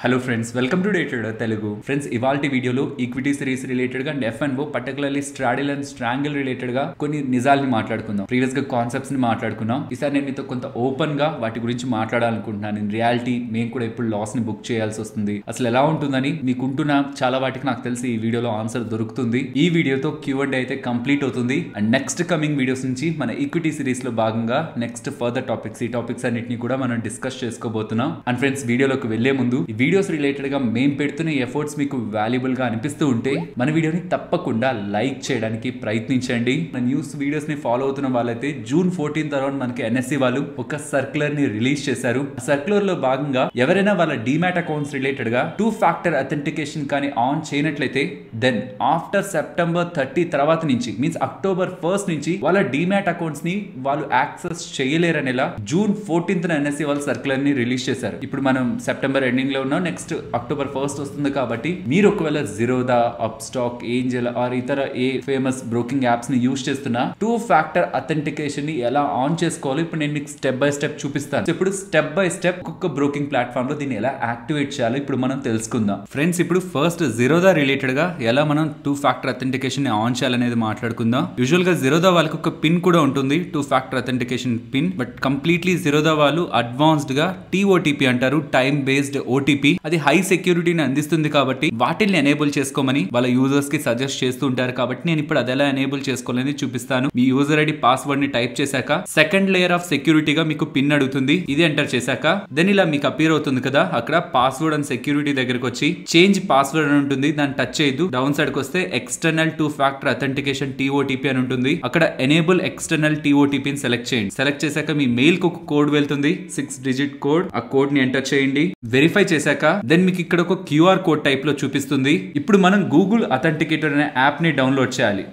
hello friends welcome to day trader Telugu friends ఇవాళ వీడియోలో equity series related గా and F and O particularly straddle and strangle related గా కొన్ని నిజాల్ని మాట్లాడుకుందాం previous గా కాన్సెప్ట్స్ ని మాట్లాడుకున్నాం ఈసారి నేను మీతో కొంత ఓపెన్ గా వాటి గురించి మాట్లాడాలనుకుంటున్నాను ఇన్ రియాలిటీ మేము కూడా ఇప్పుడు లాస్ ని బుక్ చేయాల్సి వస్తుంది అసలు ఎలా ఉంటుందని మీకుంటున్న చాలా వాటికి నాకు తెలిసి ఈ వీడియోలో ఆన్సర్ దొరుకుతుంది ఈ వీడియోతో క్యూ అండ్ అయితే కంప్లీట్ అవుతుంది అండ్ నెక్స్ట్ కమింగ్ వీడియోస్ నుంచి మన ఈక్విటీ సిరీస్ లో భాగంగా నెక్స్ట్ ఫర్దర్ టాపిక్స్ ఈ టాపిక్స్ అన్నిటిని కూడా మనం డిస్కస్ చేసుకోబోతున్నాం అండ్ ఫ్రెండ్స్ వీడియోలోకి వెళ్లే ముందు ఈ వీడియోస్ రిలేటెడ్ గా మేము పెడుతున్న ఎఫర్ట్స్ మీకు వాల్యుబుల్ గా అనిపిస్తూ ఉంటే మన వీడియోని తప్పకుండా లైక్ చేయడానికి ప్రయత్నించండి మన న్యూస్ వీడియోస్ ని ఫాలో అవుతున్న వాళ్ళైతే జూన్ ఫోర్టీన్త్ అరౌండ్ మనకి ఎన్ఎస్సి వాళ్ళు ఒక సర్క్యులర్ ని రిలీజ్ చేశారు సర్క్యులర్ లో భాగంగా ఎవరైనా వాళ్ళ డిమాట్ అకౌంట్స్ రిలేటెడ్ గా టూ ఫ్యాక్టర్ అథెంటికేషన్ కానీ ఆన్ చేయనట్లయితే దెన్ ఆఫ్టర్ సెప్టెంబర్ థర్టీ తర్వాత నుంచి మీన్స్ అక్టోబర్ ఫస్ట్ నుంచి వాళ్ళ డిమాట్ అకౌంట్స్ ని వాళ్ళు యాక్సెస్ చేయలేరనేలా జూన్ ఫోర్టీన్త్ ఎన్ఎస్సి వాళ్ళు సర్క్యులర్ ని రిలీజ్ చేశారు ఇప్పుడు మనం సెప్టెంబర్ ఎండింగ్ లో ఉన్నాం నెక్స్ట్ అక్టోబర్ ఫస్ట్ వస్తుంది కాబట్టి మీరు ఒకవేళ Zerodha Upstox Angel or ఇతర ఏ ఫేమస్ బ్రోకింగ్ యాప్స్ ని యూస్ చేస్తున్నా టూ ఫ్యాక్టర్ అథెంటికేషన్ ని ఎలా ఆన్ చేసుకోవాలో ఇప్పుడు నేను మీకు స్టెప్ బై స్టెప్ చూపిస్తాను So, ఇప్పుడు స్టెప్ బై స్టెప్ ఒక్కొక్క బ్రోకింగ్ ప్లాట్ఫామ్ లో దీన్ని ఎలా యాక్టివేట్ చేయాలో ఇప్పుడు మనం తెలుసుకుందాం ఫ్రెండ్స్ ఇప్పుడు ఫస్ట్ జీరోదా రిలేటెడ్ గా ఎలా మనం టూ ఫ్యాక్టర్ అథెంటికేషన్ ని ఆన్ చేయాలనేది మాట్లాడుకుందాం యూజువల్ గా జీరోదా వాళ్ళకి ఒక పిన్ కూడా ఉంటుంది two factor authentication pin but completely Zerodha వాళ్ళు అడ్వాన్స్డ్ గా టీఓటీపీ అంటారు టైం బేస్డ్ ఓటీపీ అది హై సెక్యూరిటీని అందిస్తుంది కాబట్టి వాటిని ఎనేబుల్ చేసుకోమని వాళ్ళ యూజర్స్ కి సజెస్ట్ చేస్తూ ఉంటారు కాబట్టి నేను ఇప్పుడు అది ఎలా ఎనేబుల్ చేసుకోవాలని చూపిస్తాను మీ యూజర్ ఐడి పాస్వర్డ్ ని టైప్ చేశాక సెకండ్ లేయర్ ఆఫ్ సెక్యూరిటీగా మీకు పిన్ అడుగుతుంది ఇది ఎంటర్ చేశాక దెన్ ఇలా మీకు అపీర్ అవుతుంది కదా అక్కడ పాస్వర్డ్ అండ్ సెక్యూరిటీ దగ్గరకు వచ్చి చేంజ్ పాస్వర్డ్ అని ఉంటుంది దాన్ని టచ్ చేయదు డౌన్ సైడ్ కి వస్తే external two factor authentication TOTP అని ఉంటుంది అక్కడ ఎనేబుల్ ఎక్స్టర్నల్ టీఓటీపీని సెలెక్ట్ చేయండి సెలెక్ట్ చేశాక మీ మెయిల్ కు ఒక కోడ్ వెళ్తుంది సిక్స్ డిజిట్ కోడ్ ఆ కోడ్ ని ఎంటర్ చేయండి వెరిఫై చేశాక దెన్ మీకు ఇక్కడ ఒక క్యూఆర్ కోడ్ టైప్ లో చూపిస్తుంది ఇప్పుడు మనం గూగుల్ అథెంటికేటర్ అనే యాప్ ని డౌన్లోడ్ చేయాలి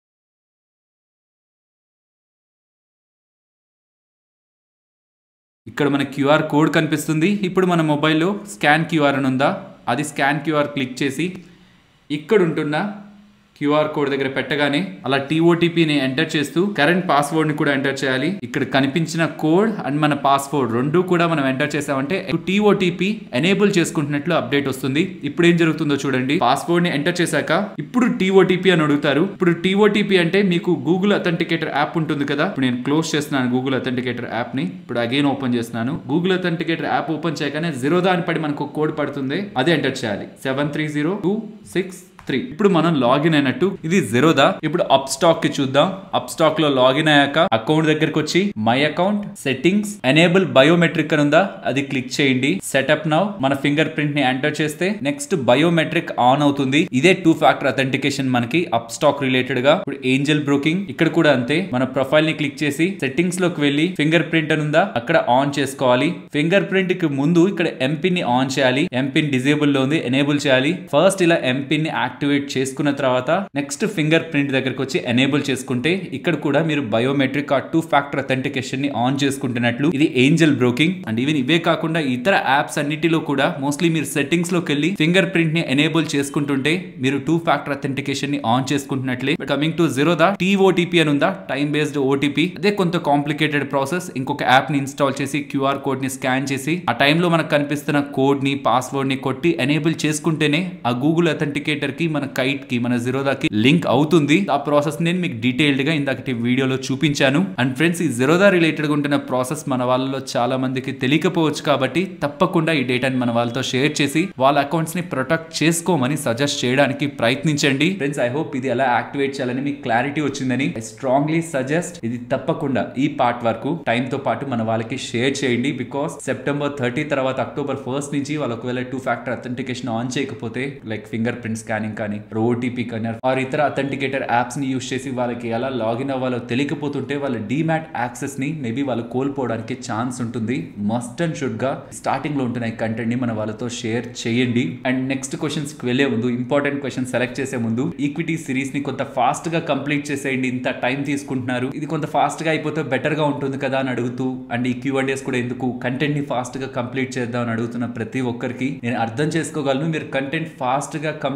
ఇక్కడ మన క్యూఆర్ కోడ్ కనిపిస్తుంది ఇప్పుడు మన మొబైల్లో స్కాన్ క్యూఆర్ అని ఉందా అది స్కాన్ క్యూఆర్ క్లిక్ చేసి ఇక్కడ ఉంటున్న క్యూఆర్ కోడ్ దగ్గర పెట్టగానే అలా టీఓటీపీని ఎంటర్ చేస్తూ కరెంట్ పాస్వర్డ్ ని కూడా ఎంటర్ చేయాలి ఇక్కడ కనిపించిన కోడ్ అండ్ మన పాస్వర్డ్ రెండు కూడా మనం ఎంటర్ చేసామంటే టీఓటీపీ ఎనేబుల్ చేసుకుంటున్నట్లు అప్డేట్ వస్తుంది ఇప్పుడు ఏం జరుగుతుందో చూడండి పాస్వర్డ్ ని ఎంటర్ చేశాక ఇప్పుడు టీఓటీపీ అని అడుగుతారు ఇప్పుడు టీఓటీపీ అంటే మీకు గూగుల్ అథెంటికేటర్ యాప్ ఉంటుంది కదా ఇప్పుడు నేను క్లోజ్ చేస్తున్నాను గూగుల్ అథెంటికేటర్ యాప్ ని ఇప్పుడు అగైన్ ఓపెన్ చేస్తున్నాను గూగుల్ అథెంటికేటర్ యాప్ ఓపెన్ చేయగానే జీరో దాని పడి మనకు ఒక కోడ్ పడుతుంది అదే ఎంటర్ చేయాలి seven three zero two six three ఇప్పుడు మనం లాగిన్ అయినట్టు ఇది జీరోదా ఇప్పుడు అప్ స్టాక్ కి చూద్దాం అప్ స్టాక్ లో లాగిన్ అయ్యాక అకౌంట్ దగ్గరకు వచ్చి my account settings enable biometric అని ఉందా అది క్లిక్ చేయండి సెటప్ నౌ మన ఫింగర్ ప్రింట్ ని ఎంటర్ చేస్తే నెక్స్ట్ బయోమెట్రిక్ ఆన్ అవుతుంది ఇదే టూ ఫ్యాక్టర్ అథెంటికేషన్ మనకి అప్ స్టాక్ రిలేటెడ్ గా ఇప్పుడు ఏంజల్ బ్రోకింగ్ ఇక్కడ కూడా అంతే మన ప్రొఫైల్ ని క్లిక్ చేసి సెట్టింగ్స్ లోకి వెళ్ళి ఫింగర్ ప్రింట్ అని ఉందా అక్కడ ఆన్ చేసుకోవాలి ఫింగర్ ప్రింట్ కి ముందు ఇక్కడ ఎంపిన్ ని ఆన్ చేయాలి ఎంపిన్ డిజేబుల్ లో ఉంది ఎనేబుల్ చేయాలి ఫస్ట్ ఇలా ఎంపిన్ ని యాక్టివేట్ చేసుకున్న తర్వాత నెక్స్ట్ ఫింగర్ ప్రింట్ దగ్గరకు వచ్చి ఎనేబుల్ చేసుకుంటే ఇక్కడ కూడా మీరు బయోమెట్రిక్ ఆ టూ ఫ్యాక్టర్ అథెంటికేషన్ ని ఆన్ చేసుకుంటున్నట్లు ఇది ఏంజల్ బ్రోకింగ్ అండ్ ఈవెన్ ఇవే కాకుండా ఇతర యాప్స్ అన్నిటిలో కూడా మోస్ట్లీ మీరు సెట్టింగ్స్ లోకి వెళ్ళి ఫింగర్ ప్రింట్ ని ఎనేబుల్ చేసుకుంటుంటే మీరు టూ ఫ్యాక్టర్ అథెంటికేషన్ ని ఆన్ చేసుకుంటున్నట్లే coming to Zerodha TOTP అని ఉందా టైం బేస్డ్ ఓటీపీ అదే కొంత కాంప్లికేటెడ్ ప్రాసెస్ ఇంకొక యాప్ ని ఇన్స్టాల్ చేసి క్యూఆర్ కోడ్ ని స్కాన్ చేసి ఆ టైంలో మనకు కనిపిస్తున్న కోడ్ ని పాస్వర్డ్ ని కొట్టి ఎనేబుల్ చేసుకుంటేనే ఆ గూగుల్ అథెంటికేటర్ కి మన కైట్ కి మన జీరోదాకి లింక్ అవుతుంది ఆ ప్రాసెస్ నేను మీకు డీటెయిల్డ్ గా ఇందాకటి వీడియోలో చూపించాను అండ్ ఫ్రెండ్స్ ఈ జీరోదా రిలేటెడ్ గా ఉంటున్న ప్రాసెస్ మన వాళ్ళలో చాలా మందికి తెలియకపోవచ్చు కాబట్టి తప్పకుండా ఈ డేటాని మన వాళ్ళతో షేర్ చేసి వాళ్ళ అకౌంట్స్ ని ప్రొటెక్ట్ చేసుకోమని సజెస్ట్ చేయడానికి ప్రయత్నించండి ఫ్రెండ్స్ ఐ హోప్ ఇది ఎలా యాక్టివేట్ చేయాలని మీకు క్లారిటీ వచ్చిందని ఐ స్ట్రాంగ్లీ సజెస్ట్ ఇది తప్పకుండా ఈ పార్ట్ వరకు టైం తో పాటు మన వాళ్ళకి షేర్ చేయండి బికాస్ సెప్టెంబర్ థర్టీ తర్వాత అక్టోబర్ ఫస్ట్ నుంచి వాళ్ళు ఒకవేళ టూ ఫ్యాక్టర్ అథెంటికేషన్ ఆన్ చేయకపోతే లైక్ ఫింగర్ ప్రింట్ స్కానింగ్ కానీ ఓటీపీ కానీ ఆర్ ఇతర అథెంటికేటర్ యాప్స్ ని యూస్ చేసి వాళ్ళకి ఎలా లాగిన్ అవ్వాలో తెలియకపోతుంటే వాళ్ళ డిమాట్ యాక్సెస్ ని మేబీ వాళ్ళు కోల్పోవడానికి ఛాన్స్ ఉంటుంది మస్ట్ అండ్ షుడ్ గా స్టార్టింగ్ లో ఉంటున్న ఈ కంటెంట్ ని మన వాళ్ళతో షేర్ చేయండి అండ్ నెక్స్ట్ క్వశ్చన్స్ కి వెళ్లే ముందు ఇంపార్టెంట్ క్వశ్చన్ సెలెక్ట్ చేసే ముందు ఈక్విటీ సిరీస్ ని కొంత ఫాస్ట్ గా కంప్లీట్ చేసేయండి ఇంత టైం తీసుకుంటున్నారు ఇది కొంత ఫాస్ట్ గా అయిపోతే బెటర్ గా ఉంటుంది కదా అని అడుగుతూ అండ్ ఈ క్యూ అండ్ కూడా ఎందుకు కంటెంట్ ని ఫాస్ట్ గా కంప్లీట్ చేద్దాం అని అడుగుతున్న ప్రతి ఒక్కరికి నేను అర్థం చేసుకోగలను మీరు కంటెంట్ ఫాస్ట్ గా కంప్లీట్ అయితే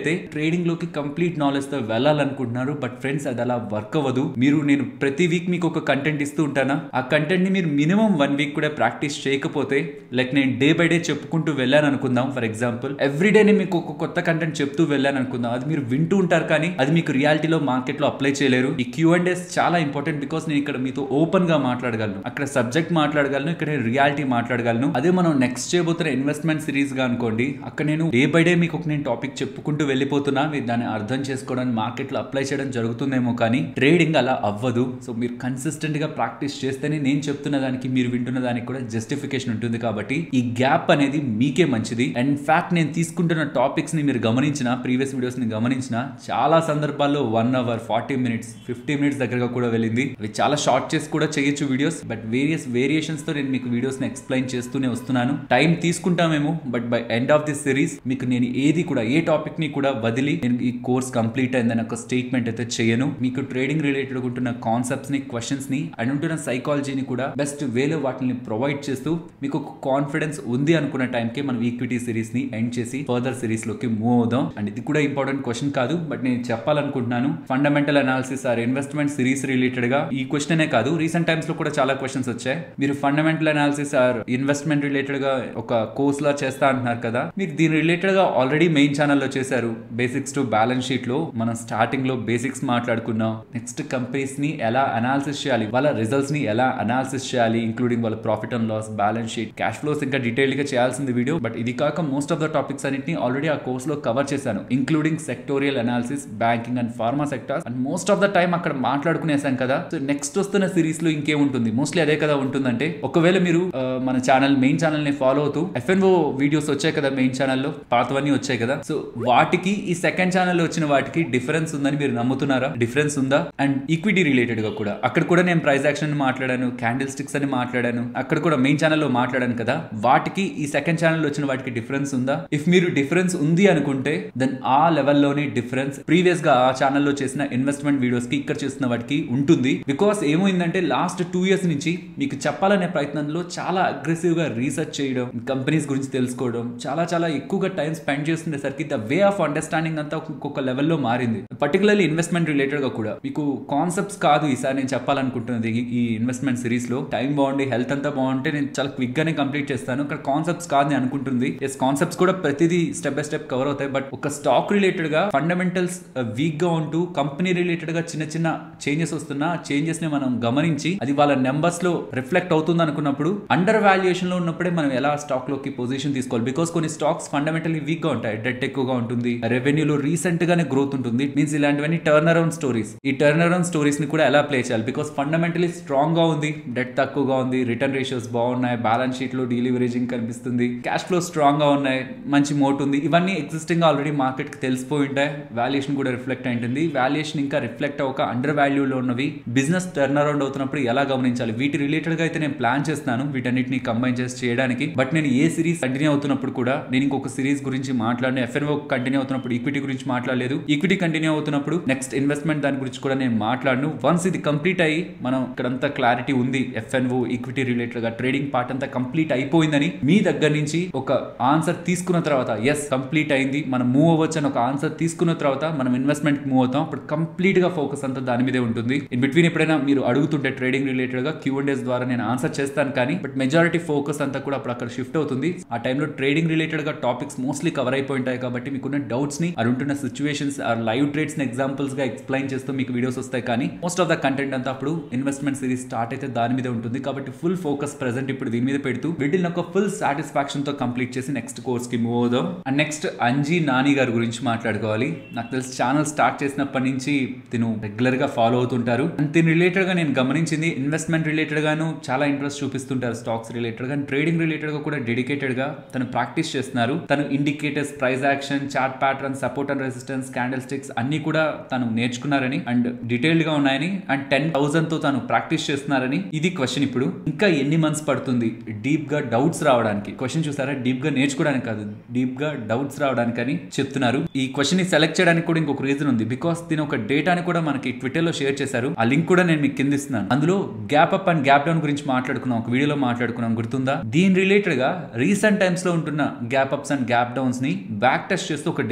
అయితే ట్రేడింగ్ లోకి కంప్లీట్ నాలెడ్జ్ తో వెళ్ళాలనుకుంటున్నారు బట్ ఫ్రెండ్స్ అది అలా వర్క్ అవ్వదు మీరు నేను ప్రతి వీక్ మీకు ఒక కంటెంట్ ఇస్తూ ఉంటానా ఆ కంటెంట్ ని మీరు మినిమం వన్ వీక్ కూడా ప్రాక్టీస్ చేయకపోతే లైక్ నేను డే బై డే చెప్పుకుంటూ వెళ్ళాను అనుకుందాం ఫర్ ఎగ్జాంపుల్ ఎవ్రీ డే నేను మీకు ఒక కొత్త కంటెంట్ చెప్తూ వెళ్ళాను అనుకుందాం అది మీరు వింటూ ఉంటారు కానీ అది మీకు రియాలిటీలో మార్కెట్ లో అప్లై చేయలేరు ఈ క్యూ అండ్ ఎస్ చాలా ఇంపార్టెంట్ బికాస్ నేను ఇక్కడ మీతో ఓపెన్ గా మాట్లాడగలను అక్కడ సబ్జెక్ట్ మాట్లాడగలను ఇక్కడ రియాలిటీ మాట్లాడగలను అదే మనం నెక్స్ట్ చేయబోతున్న ఇన్వెస్ట్మెంట్ సిరీస్ గా అనుకోండి అక్కడ నేను డే బై డే మీకు ఒక నేను టాపిక్ చెప్పుకుంటూ వెళ్ళిపోతున్నా మీరు దాన్ని అర్థం చేసుకోవడానికి మార్కెట్ లో అప్లై చేయడం జరుగుతుందేమో కానీ ట్రేడింగ్ అలా అవ్వదు సో మీరు కన్సిస్టెంట్ గా ప్రాక్టీస్ చేస్తేనే నేను చెప్తున్న దానికి మీరు వింటున్న దానికి కూడా జస్టిఫికేషన్ ఉంటుంది కాబట్టి ఈ గ్యాప్ అనేది మీకే మంచిది అండ్ ఫ్యాక్ట్ నేను తీసుకుంటున్న టాపిక్స్ ని మీరు గమనించిన ప్రీవియస్ వీడియోస్ ని గమనించిన చాలా సందర్భాల్లో one hour forty minutes fifty minutes దగ్గరగా కూడా వెళ్ళింది అవి చాలా షార్ట్ చేసి కూడా చేయొచ్చు వీడియోస్ బట్ వేరియస్ వేరియేషన్స్ తో నేను మీకు వీడియోస్ ని ఎక్స్ప్లెయిన్ చేస్తూనే వస్తున్నాను టైం తీసుకుంటామేమో but by end of this series మీకు నేను ఏది కూడా ఏ టాపిక్ ని కూడా వదిలి నేను ఈ కోర్స్ కంప్లీట్ అయిందని ఒక స్టేట్మెంట్ అయితే చేయను మీకు ట్రేడింగ్ రిలేటెడ్ ఉంటున్న కాన్సెప్ట్స్ ని క్వశ్చన్స్ ని అండ్ ఉంటున్న సైకాలజీని కూడా బెస్ట్ వేలో వాటిని ప్రొవైడ్ చేస్తూ మీకు ఒక కాన్ఫిడెన్స్ ఉంది అనుకున్న టైంకి మనం ఈక్విటీ సిరీస్ ని ఎండ్ చేసి ఫర్దర్ సిరీస్ లోకి మూవ్ అవుదాం అండ్ ఇది కూడా ఇంపార్టెంట్ క్వశ్చన్ కాదు బట్ నేను చెప్పాలనుకుంటున్నాను fundamental analysis or investment series related గా ఈ క్వశ్చన్ అనే కాదు రీసెంట్ టైమ్స్ లో కూడా చాలా క్వశ్చన్స్ వచ్చాయి మీరు fundamental analysis or investment related గా ఒక కోర్స్ లా చేస్తా అంటున్నారు కదా మీరు దీని రిలేటెడ్ గా ఆల్రెడీ మెయిన్ ఛానల్లో చేశారు బేసిక్స్ టు బ్యాలెన్స్ షీట్ లో మనం స్టార్టింగ్ లో బేసిక్స్ మాట్లాడుకున్నాం నెక్స్ట్ కంపెనీస్ ని ఎలా అనాలిసిస్ చేయాలి వాళ్ళ రిజల్ట్స్ ని ఎలా అనాలిసిస్ చేయాలి ఇంక్లూడింగ్ వాళ్ళ profit and loss balance sheet cash flows ఇంకా డీటెయిల్ గా చేయాల్సింది వీడియో బట్ ఇది కాక మోస్ట్ ఆఫ్ ద టాపిక్స్ అన్నింటిని ఆల్రెడీ ఆ కోర్స్ లో కవర్ చేశాను including sectorial analysis banking and pharma sectors and most of the time అక్కడ మాట్లాడుకునేసాం కదా సో నెక్స్ట్ వస్తున్న సిరీస్ లో ఇంకేముంటుంది మోస్ట్లీ అదే కదా ఉంటుందంటే ఒకవేళ మీరు ఆ, మన ఛానల్ మెయిన్ ఛానల్ ని ఫాలో అవుతూ ఎఫ్ఎన్ఓ వీడియోస్ వచ్చాయి కదా మెయిన్ ఛానల్లో పాతవన్నీ వచ్చాయి కదా సో వాటికి ఈ సెకండ్ ఛానల్ వచ్చిన వాటికి డిఫరెన్స్ ఉందని మీరు నమ్ముతున్నారా డిఫరెన్స్ ఉందా అండ్ ఈక్విటీ రిలేటెడ్ గా కూడా అక్కడ కూడా నేను ప్రైస్ యాక్షన్ మాట్లాడాను క్యాండిల్ స్టిక్స్ అని మాట్లాడాను అక్కడ కూడా మెయిన్ ఛానల్లో మాట్లాడాను కదా వాటికి ఈ సెకండ్ ఛానల్ వచ్చిన వాటికి డిఫరెన్స్ ఉందా ఇఫ్ మీరు డిఫరెన్స్ ఉంది అనుకుంటే దెన్ ఆ లెవెల్లోనే డిఫరెన్స్ ప్రీవియస్ గా ఆ ఛానల్లో చేసిన ఇన్వెస్ట్మెంట్ వీడియోస్ కి ఇక్కడ చేసిన వాటికి ఉంటుంది బికాస్ ఏమైందంటే లాస్ట్ టూ ఇయర్స్ నుంచి మీకు చెప్పాలనే ప్రయత్నంలో చాలా అగ్రెసివ్ గా రీసెర్చ్ చేయడం కంపెనీస్ గురించి తెలుసుకోవడం చాలా చాలా ఎక్కువగా టైం స్పెండ్ చేస్తుండేసరికి ద వే ఆఫ్ అండర్స్టాండింగ్ అంతా ఒక్కొక్క లెవెల్లో మారింది పర్టికులర్లీ ఇన్వెస్ట్మెంట్ రిలేటెడ్ గా కూడా మీకు కాన్సెప్ట్స్ కాదు ఈసారి నేను చెప్పాలనుకుంటున్నది ఈ- ఈ ఇన్వెస్ట్మెంట్ సిరీస్ లో టైం బాగుండి హెల్త్ అంతా బాగుంటే నేను చాలా క్విక్ గానే కంప్లీట్ చేస్తాను ఇక్కడ కాన్సెప్ట్స్ కాదు నేను అనుకుంటుంది ఎస్ కాన్సెప్ట్స్ కూడా ప్రతిదీ స్టెప్ బై స్టెప్ కవర్ అవుతాయి బట్ ఒక స్టాక్ రిలేటెడ్ గా ఫండమెంటల్స్ వీక్ గా ఉంటూ కంపెనీ రిలేటెడ్ గా చిన్న చిన్న చేంజెస్ వస్తున్నా చేంజెస్ ని మనం గమనించి అది వాళ్ళ నెంబర్స్ లో రిఫ్లెక్ట్ అవుతుంది అనుకున్నప్పుడు అండర్ వాల్యుయేషన్ లో ఉన్నప్పుడే మనం ఎలా స్టాక్ లోకి పొజిషన్ తీసుకోవాలి బికాస్ కొన్ని స్టాక్స్ ఫండమెంటల్లీ వీక్ గా ఉంటాయి డెట్ ఎక్కువగా ఉంటుంది రెవెన్యూలో రీసెంట్ గానే గ్రోత్ ఉంటుంది మీన్స్ ఇలాంటివన్నీ టర్న్ అరౌండ్ స్టోరీస్ ఈ టర్న్ అరౌండ్ స్టోరీస్ ని కూడా ఎలా ప్లే చేయాలి బికాస్ ఫండమెంటలీ స్ట్రాంగ్ గా ఉంది డెట్ తక్కువగా ఉంది రిటర్న్ రేషియోస్ బాగున్నాయి బ్యాలెన్స్ షీట్ లో డీలివరేజింగ్ కనిపిస్తుంది క్యాష్ ఫ్లో స్ట్రాంగ్ గా ఉన్నాయి మంచి మోట్ ఉంది ఇవన్నీ ఎగ్జిస్టింగ్ ఆల్రెడీ మార్కెట్ కి తెలిసిపోయి ఉంటాయి వాల్యుయేషన్ కూడా రిఫ్లెక్ట్ అయింటుంది వాల్యుయేషన్ ఇంకా రిఫ్లెక్ట్ అవ్వక అండర్ వాల్యూలో ఉన్నవి బిజినెస్ టర్న్ అరౌండ్ అవుతున్నప్పుడు ఎలా గమనించాలి వీటి రిలేటెడ్ గా అయితే నేను ప్లాన్ చేస్తున్నాను వీటన్నిటిని కంబైన్ చేసి చేయడానికి బట్ నేను ఏ సిరీస్ కంటిన్యూ అవుతున్నప్పుడు కూడా నేను ఇంకొక సిరీస్ గురించి మాట్లాడిన ఎఫ్ఎన్ఓ కంటిన్యూ అవుతున్నప్పుడు ఈక్విటీ గురించి మాట్లాడలేదు ఈక్విటీ కంటిన్యూ అవుతున్నప్పుడు నెక్స్ట్ ఇన్వెస్ట్మెంట్ దాని గురించి కూడా నేను మాట్లాడను వన్స్ ఇది కంప్లీట్ అయ్యి మనం ఇక్కడంతా క్లారిటీ ఉంది ఎఫ్ఎన్ఓ ఈక్విటీ రిలేటెడ్ గా ట్రేడింగ్ పార్ట్ అంతా కంప్లీట్ అయిపోయిందని మీ దగ్గర నుంచి ఒక ఆన్సర్ తీసుకున్న తర్వాత ఎస్ కంప్లీట్ అయింది మనం మూవ్ అవ్వచ్చు అని ఒక ఆన్సర్ తీసుకున్న తర్వాత మనం ఇన్వెస్ట్మెంట్ మూవ్ అవుతాం అప్పుడు కంప్లీట్ గా ఫోకస్ అంతా దాని మీదే ఉంటుంది ఇన్ బిట్వీన్ ఎప్పుడైనా మీరు అడుగుతుంటే ట్రేడింగ్ రిలేటెడ్ గా క్యూ అండ్ ద్వారా నేను ఆన్సర్ చేస్తాను కానీ బట్ మెజారిటీ ఫోకస్ అంతా కూడా అప్పుడు అక్కడ షిఫ్ట్ అవుతుంది ఆ టైంలో ట్రేడింగ్ రిలేటెడ్ గా టాపిక్స్ మోస్ట్లీ కవర్ అయిపోయి ఉంటాయి కాబట్టి మీకున్న డౌట్స్ ని అది ఉంటున్న సిచ్యువేషన్స్ ఆ లైవ్ ట్రేడ్స్ ని ఎగ్జాంపుల్స్ గా ఎక్స్ప్లెయిన్ చేస్తూ మీకు వీడియోస్ వస్తాయి కానీ మోస్ట్ ఆఫ్ ద కంటెంట్ అంతా అప్పుడు ఇన్వెస్ట్మెంట్ సిరీస్ స్టార్ట్ అయితే దాని మీద ఉంటుంది కాబట్టి ఫుల్ ఫోకస్ ప్రెసెంట్ ఇప్పుడు దీని మీద పెడుతూ వీటిని ఒక ఫుల్ సాటిస్ఫాక్షన్ తో కంప్లీట్ చేసి నెక్స్ట్ కోర్స్ కి మూవ్ అవుదాం అండ్ నెక్స్ట్ అంజీ నాని గారి గురించి మాట్లాడుకోవాలి నాకు తెలిసి ఛానల్ స్టార్ట్ చేసినప్పటి నుంచి తిను రెగ్యులర్ గా ఫాలో అవుతుంటారు అండ్ దీని రిలేటెడ్ గా నేను గమనించింది ఇన్వెస్ట్మెంట్ రిలేటెడ్ గాను చాలా ఇంట్రెస్ట్ చూపిస్తుంటారు స్టాక్స్ రిలేటెడ్ గా ట్రేడింగ్ రిలేటెడ్ గా కూడా డెడికేటెడ్ గా తను ప్రాక్టీస్ చేస్తున్నారు తను indicators price action chart pattern support and resistance candlesticks అన్ని కూడా తను నేర్చుకున్నారని అండ్ డీటెయిల్డ్ గా ఉన్నాయని అండ్ టెన్ థౌసండ్ తో తను ప్రాక్టీస్ చేస్తున్నారని ఇది క్వశ్చన్ ఇప్పుడు ఇంకా ఎన్ని మంత్స్ పడుతుంది డీప్ గా డౌట్స్ రావడానికి క్వశ్చన్ చూసారా డీప్ గా నేర్చుకోవడానికి కాదు డీప్ గా డౌట్స్ రావడానికి అని చెప్తున్నారు ఈ క్వశ్చన్ ని సెలెక్ట్ చేయడానికి కూడా ఇంకొక రీజన్ ఉంది బికాస్ దీని ఒక డేటాని కూడా మనకి ట్విట్టర్ లో షేర్ చేశారు ఆ లింక్ కూడా నేను మీకు కింద ఇస్తున్నాను అందులో gap up and gap down గురించి మాట్లాడుకున్నాం ఒక వీడియోలో మాట్లాడుకున్నాం గుర్తుందా దీని రిలేటెడ్ గా రీసెంట్ టైమ్స్ లో ఉంటున్న gap ups and gap downs ని బ్యాక్ టెస్ట్ చేస్తూ ఒక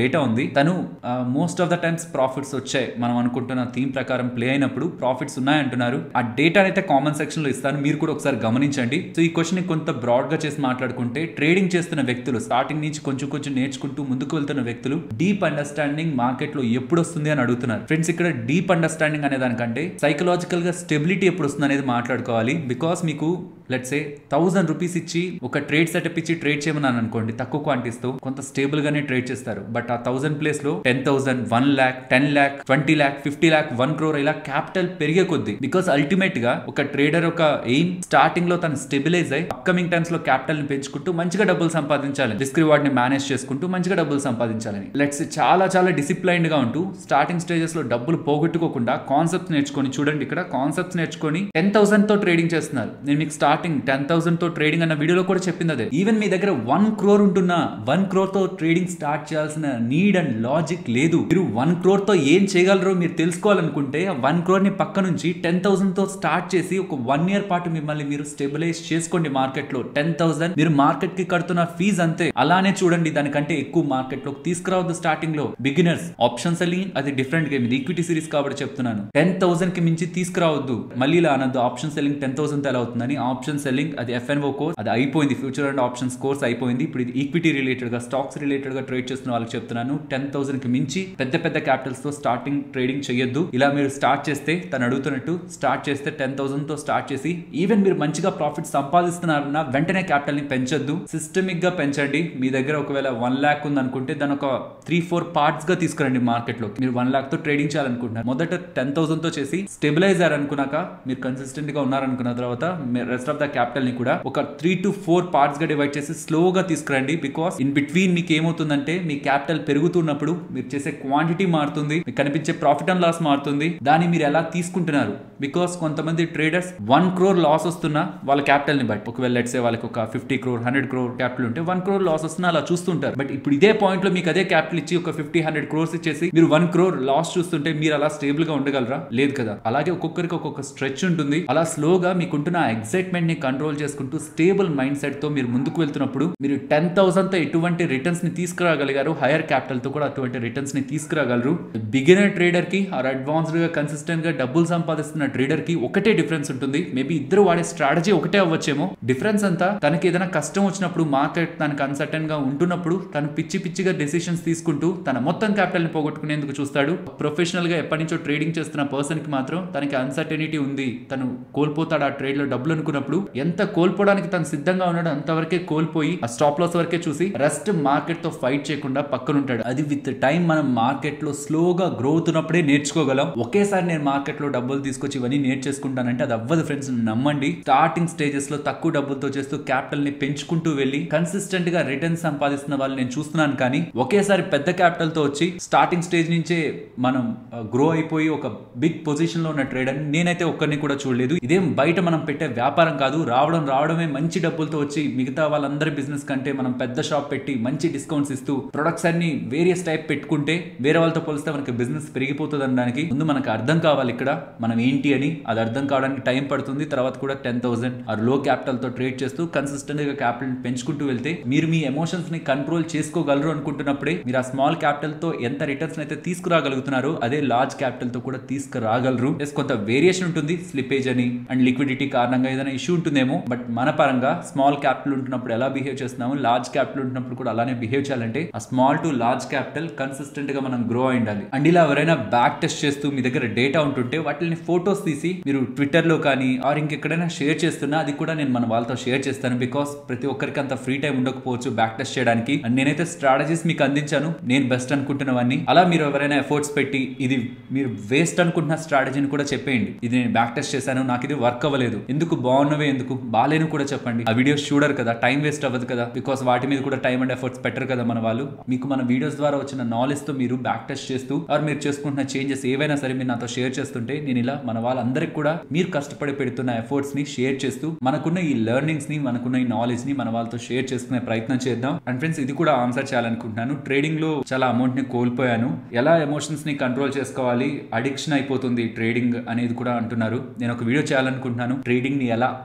డేటా ఉంది తను most of the times profits వచ్చాయి మనం అనుకుంటున్న థీమ్ ప్రకారం ప్లే అయినప్పుడు ప్రాఫిట్స్ ఉన్నాయంటున్నారు ఆ డేటా అయితే కామెంట్ సెక్షన్ లో ఇస్తాను మీరు కూడా ఒకసారి గమనించండి సో ఈ క్వశ్చన్ కొంత బ్రాడ్ గా చేసి మాట్లాడుకుంటే ట్రేడింగ్ చేస్తున్న వ్యక్తులు స్టార్టింగ్ నుంచి కొంచెం కొంచెం నేర్చుకుంటూ ముందుకు వెళ్తున్న వ్యక్తులు డీప్ అండర్స్టాండింగ్ మార్కెట్ లో ఎప్పుడు వస్తుంది అని అడుగుతున్నారు ఫ్రెండ్స్ ఇక్కడ డీప్ అండర్స్టాండింగ్ అనే దానికంటే సైకలాజికల్ గా స్టెబిలిటీ ఎప్పుడు వస్తుంది అనేది మాట్లాడుకోవాలి బికాస్ మీకు లెట్స్ ఏ థౌసండ్ రూపీస్ ఇచ్చి ఒక ట్రేడ్ సెటప్ ఇచ్చి ట్రేడ్ చేయమన్నాను అనుకోండి తక్కువ క్వాంటిటీస్ తో కొంత స్టేబుల్ గానే ట్రేడ్ చేస్తారు బట్ ఆ థౌసండ్ ప్లేస్ లో ten thousand one lakh ten lakh twenty lakh fifty lakh one crore ఇలా క్యాపిటల్ పెరిగే కొద్ది బికాస్ అల్టిమేట్ గా ఒక ట్రేడర్ ఒక ఎయిమ్ స్టార్టింగ్ లో తను స్టెబిలైజ్ అయ్యి అప్కమింగ్ టైమ్స్ లో క్యాపిటల్ ని పెంచుకుంటూ మంచిగా డబ్బులు సంపాదించాలి రిస్క్ రివార్డ్ ని మేనేజ్ చేసుకుంటూ మంచిగా డబ్బులు సంపాదించాలని లెట్స్ చాలా చాలా డిసిప్లైన్డ్ గా ఉంటూ స్టార్టింగ్ స్టేజెస్ లో డబ్బులు పోగొట్టుకోకుండా కాన్సెప్ట్స్ నేర్చుకొని చూడండి ఇక్కడ కాన్సెప్ట్స్ నేర్చుకొని టెన్ థౌసండ్ తో ట్రేడింగ్ చేస్తున్నారు నేను మీకు స్టార్టింగ్ టెన్ థౌసండ్ తో ట్రేడింగ్ అన్న వీడియోలో కూడా చెప్పింది అదే ఈవెన్ మీ దగ్గర వన్ క్రోర్ ఉంటున్నా వన్ క్రోర్ తో ట్రేడింగ్ స్టార్ట్ చేయాల్సిన నీడ్ అండ్ లాజిక్ లేదు మీరు వన్ క్రోర్ తో ఏం చేయగలరో మీరు తెలుసుకోవాలనుకుంటే ఆ వన్ క్రోర్ ని పక్క నుంచి టెన్ థౌసండ్ తో స్టార్ట్ చేసి ఒక వన్ ఇయర్ పాటు మిమ్మల్ని మీరు స్టెబిలైజ్ చేసుకోండి మార్కెట్ లో టెన్ థౌసండ్ మీరు మార్కెట్ కి కడుతున్న ఫీజ్ అంతే అలానే చూడండి దానికంటే ఎక్కువ మార్కెట్ లోకి తీసుకురావద్దు స్టార్టింగ్ లో బిగినర్స్ ఆప్షన్ సెల్లింగ్ అది డిఫరెంట్ గేమ్ ఇది ఈక్విటీ సిరీస్ కాబట్టి చెప్తున్నాను టెన్ థౌసండ్ కి మించి తీసుకురావద్దు మళ్ళీ ఇలా అనద్దు ఆప్షన్ సెల్లింగ్ టెన్ థౌసండ్ ఎలా అవుతుందని ఆప్షన్ సెల్లింగ్ అది ఎఫ్ఎన్ఓ కోర్స్ అది అయిపోయింది ఫ్యూచర్ అండ్ ఆప్షన్స్ కోర్స్ అయిపోయింది ఇప్పుడు ఇది ఈక్విటీ రిలేటెడ్ గా స్టాక్స్ రిలేటెడ్ గా ట్రేడ్ చేస్తున్న వాళ్ళకి చెప్తున్నాను టెన్ థౌసండ్ కి మించి పెద్ద పెద్ద క్యాపిటల్స్ తో స్టార్టింగ్ ట్రేడింగ్ చేయొద్దు ఇలా మీరు స్టార్ట్ చేస్తే తను అడుగుతున్నట్టు స్టార్ట్ చేస్తే టెన్ థౌసండ్ తో స్టార్ట్ చేసి ఈవెన్ మీరు మంచిగా ప్రాఫిట్ సంపాదిస్తున్నారన్నా వెంటనే క్యాపిటల్ ని పెంచొద్దు సిస్టమిక్ గా పెంచండి మీ దగ్గర ఒకవేళ వన్ ల్యాక్ ఉంది అనుకుంటే దాని ఒక త్రీ ఫోర్ పార్ట్స్ గా తీసుకురండి మార్కెట్ లో మీరు వన్ లాక్ తో ట్రేడింగ్ చేయాలనుకుంటున్నారు మొదట టెన్ థౌసండ్ తో చేసి స్టెబిలైజర్ అనుకున్నాక మీరు కన్సిస్టెంట్ గా ఉన్నారనుకున్న తర్వాత రెస్ట్ ఆఫ్ ద క్యాపిటల్ ని కూడా ఒక త్రీ టు ఫోర్ పార్ట్స్ గా డివైడ్ చేసి స్లోగా తీసుకురండి బికాస్ ఇన్ బిట్వీన్ మీకు ఏమవుతుందంటే మీ క్యాపిటల్ పెరుగుతున్నప్పుడు మీరు చేసే క్వాంటిటీ మారుతుంది మీకు కనిపించే ప్రాఫిట్ అండ్ లాస్ మారుతుంది దాన్ని మీరు ఎలా తీసుకుంటున్నారు బికాస్ కొంతమంది ట్రేడర్స్ వన్ క్రోర్ లాస్ వస్తున్నా వాళ్ళ క్యాపిటల్ ని బట్టి ఒకవేళ లెట్సే వాళ్ళకి ఒక fifty crore hundred crore capital ఉంటే వన్ క్రోర్ లాస్ వస్తున్నా అలా చూస్తుంటారు బట్ ఇప్పుడు ఇదే పాయింట్ లో మీకు అదే క్యాపిటల్ ఇచ్చి ఒక ఫిఫ్టీ హండ్రెడ్ క్రోర్స్ ఇచ్చేసి మీరు వన్ క్రోర్ లాస్ చూస్తుంటే మీరు అలా స్టేబుల్ గా ఉండగలరా లేదు కదా అలాగే ఒక్కొక్కరికి ఒక్కొక్క స్ట్రెచ్ ఉంటుంది అలా స్లోగా మీకుంటున్న ఎక్సైట్మెంట్ ని కంట్రోల్ చేసుకుంటూ స్టేబుల్ మైండ్ సెట్ తో మీరు ముందుకు వెళ్తున్నప్పుడు మీరు టెన్ థౌసండ్ తో ఎటువంటి రిటర్న్స్ ని తీసుకురాగలిగారు హైయర్ క్యాపిటల్ తో కూడా అటువంటి రిటర్న్స్ ని తీసుకురాగలరు బిగినర్ ట్రేడర్ కి ఆర్ అడ్వాన్స్డ్ గా కన్సిస్టెంట్ గా డబ్బులు సంపాదిస్తున్న ట్రేడర్ కి ఒకటే డిఫరెన్స్ ఉంటుంది మేబీ ఇద్దరు వాడే స్ట్రాటజీ ఒకటే అవ్వచ్చేమో డిఫరెన్స్ అంతా తనకి ఏదైనా కష్టం వచ్చినప్పుడు మార్కెట్ తనకు అన్సర్టన్ గా ఉంటున్నప్పుడు తను పిచ్చి పిచ్చిగా డెసిషన్స్ తీసుకుంటూ తన మొత్తం క్యాపిటల్ ని పోగొట్టుకునేందుకు చూస్తాడు ప్రొఫెషనల్ గా ఎప్పటి నుంచో ట్రేడింగ్ చేస్తున్న పర్సన్ కి మాత్రం తనకి అన్సర్టనిటీ ఉంది తను కోల్పోతాడు ఆ ట్రేడ్ లో డబ్బులు అనుకున్నప్పుడు ఎంత కోల్పోవడానికి తను సిద్ధంగా ఉన్నాడు అంతవరకే కోల్పోయి ఆ స్టాప్ లాస్ వరకే చూసి రెస్ట్ మార్కెట్ తో ఫైట్ చేయకుండా పక్కన ఉంటాడు అది విత్ టైం మనం మార్కెట్ లో స్లోగా గ్రో అవుతున్నప్పుడే నేర్చుకోగలం ఒకేసారి నేను మార్కెట్ లో డబ్బులు తీసుకొచ్చి ఇవన్నీ నేర్చేసుకుంటానంటే అది అవ్వదు ఫ్రెండ్స్ నమ్మండి స్టార్టింగ్ స్టేజెస్ లో తక్కువ డబ్బులతో చేస్తూ క్యాపిటల్ ని పెంచుకుంటూ వెళ్ళి కన్సిస్టెంట్ గా రిటర్న్ సంపాదిస్తున్న వాళ్ళు నేను చూస్తున్నాను కానీ ఒకేసారి పెద్ద క్యాపిటల్ తో వచ్చి స్టార్టింగ్ స్టేజ్ నుంచే మనం గ్రో అయిపోయి ఒక బిగ్ పొజిషన్ లో ఉన్న ట్రేడర్ నేనైతే ఒక్కరిని కూడా చూడలేదు ఇదేం బయట మనం పెట్టే వ్యాపారం కాదు రావడం రావడమే మంచి డబ్బులతో వచ్చి మిగతా వాళ్ళందరి బిజినెస్ కంటే మనం పెద్ద షాప్ పెట్టి మంచి డిస్కౌంట్స్ ఇస్తూ ప్రొడక్ట్స్ అన్ని వేరియస్ టైప్ పెట్టుకుంటే వేరే వాళ్ళతో పోలిస్తే మనకి బిజినెస్ పెరిగిపోతుంది అనడానికి ముందు మనకు అర్థం కావాలి ఇక్కడ మనం ఏంటి అని అది అర్థం కావడానికి టైం పడుతుంది తర్వాత కూడా టెన్ థౌసండ్ ఆర్ లో క్యాపిటల్ తో ట్రేడ్ చేస్తూ కన్సిస్టెంట్ గా క్యాపిటల్ పెంచుకుంటూ వెళ్తే మీరు మీ ఎమోషన్స్ ని కంట్రోల్ చేసుకోగలరు అనుకుంటున్నప్పుడే మీరు ఆ స్మాల్ క్యాపిటల్ తో ఎంత రిటర్న్స్ అయితే తీసుకురాగలుగుతున్నారో అదే లార్జ్ క్యాపిటల్ తో కూడా తీసుకురాగలరు ఎస్ కొంత వేరియేషన్ ఉంటుంది స్లిపేజ్ అని అండ్ లిక్విడిటీ కారణంగా ఏదైనా ఇష్యూ ఉంటుందేమో బట్ మన పరంగా స్మాల్ క్యాపిటల్ ఉంటున్నప్పుడు ఎలా బిహేవ్ చేస్తున్నాము లార్జ్ క్యాపిటల్ ఉంటున్నప్పుడు కూడా అలానే బిహేవ్ చేయాలంటే ఆ small to large capital consistent గా మనం గ్రో అయి ఉండాలి అండ్ ఇలా ఎవరైనా బ్యాక్ టెస్ట్ చేస్తూ మీ దగ్గర డేటా ఉంటుంటే వాటిని ఫోటోస్ తీసి మీరు ట్విట్టర్ లో కానీ ఆర్ ఇంకెక్కడైనా షేర్ చేస్తున్నా అది కూడా నేను మన వాళ్ళతో షేర్ చేస్తాను బికాస్ ప్రతి ఒక్కరికి అంత ఫ్రీ టైం ఉండకపోవచ్చు బ్యాక్ టెస్ట్ చేయడానికి అండ్ నేనైతే స్ట్రాటజీస్ మీకు అందించాను నేను బెస్ట్ అనుకుంటున్నవన్నీ అలా మీరు ఎవరైనా ఎఫర్ట్స్ పెట్టి ఇది మీరు వేస్ట్ అనుకుంటున్న స్ట్రాటజీని కూడా చెప్పేయండి ఇది నేను బ్యాక్ టెస్ట్ చేశాను నాకు ఇది వర్క్ అవ్వలేదు ఎందుకు బాగున్నవే ఎందుకు బాలేను కూడా చెప్పండి ఆ వీడియోస్ చూడరు కదా టైం వేస్ట్ అవ్వదు కదా బికాస్ వాటి మీద కూడా టైం అండ్ ఎఫర్ట్స్ పెట్టరు కదా మన వాళ్ళు మీకు మన వీడియోస్ ద్వారా వచ్చిన నాలెడ్జ్ తో మీరు బ్యాక్ టెస్ట్ చేస్తూ ఆర్ మీరు చేసుకుంటున్న చేంజెస్ ఏవైనా సరే మీరు నాతో షేర్ చేస్తుంటే నేను ఇలా మన వాళ్ళందరికీ కూడా మీరు కష్టపడి పెడుతున్న ఎఫర్ట్స్ ని షేర్ చేస్తూ మనకున్న ఈ లెర్నింగ్స్ ని మనకున్న ఈ నాలెడ్జ్ ని మన వాళ్ళతో షేర్ చేసుకునే ప్రయత్నం చేద్దాం అండ్ ఫ్రెండ్స్ ఇది కూడా ఆన్సర్ చేయాలనుకుంటున్నాను ట్రేడింగ్ లో చాలా అమౌంట్ ని కోల్పోయాను ఎలా ఎమోషన్స్ ని కంట్రోల్ చేసుకోవాలి అడిక్షన్ అయిపోతుంది ట్రేడింగ్ అనేది కూడా అంటున్నారు నేను ఒక వీడియో చేయాలనుకుంటున్నాను ట్రేడింగ్ ని ఎలా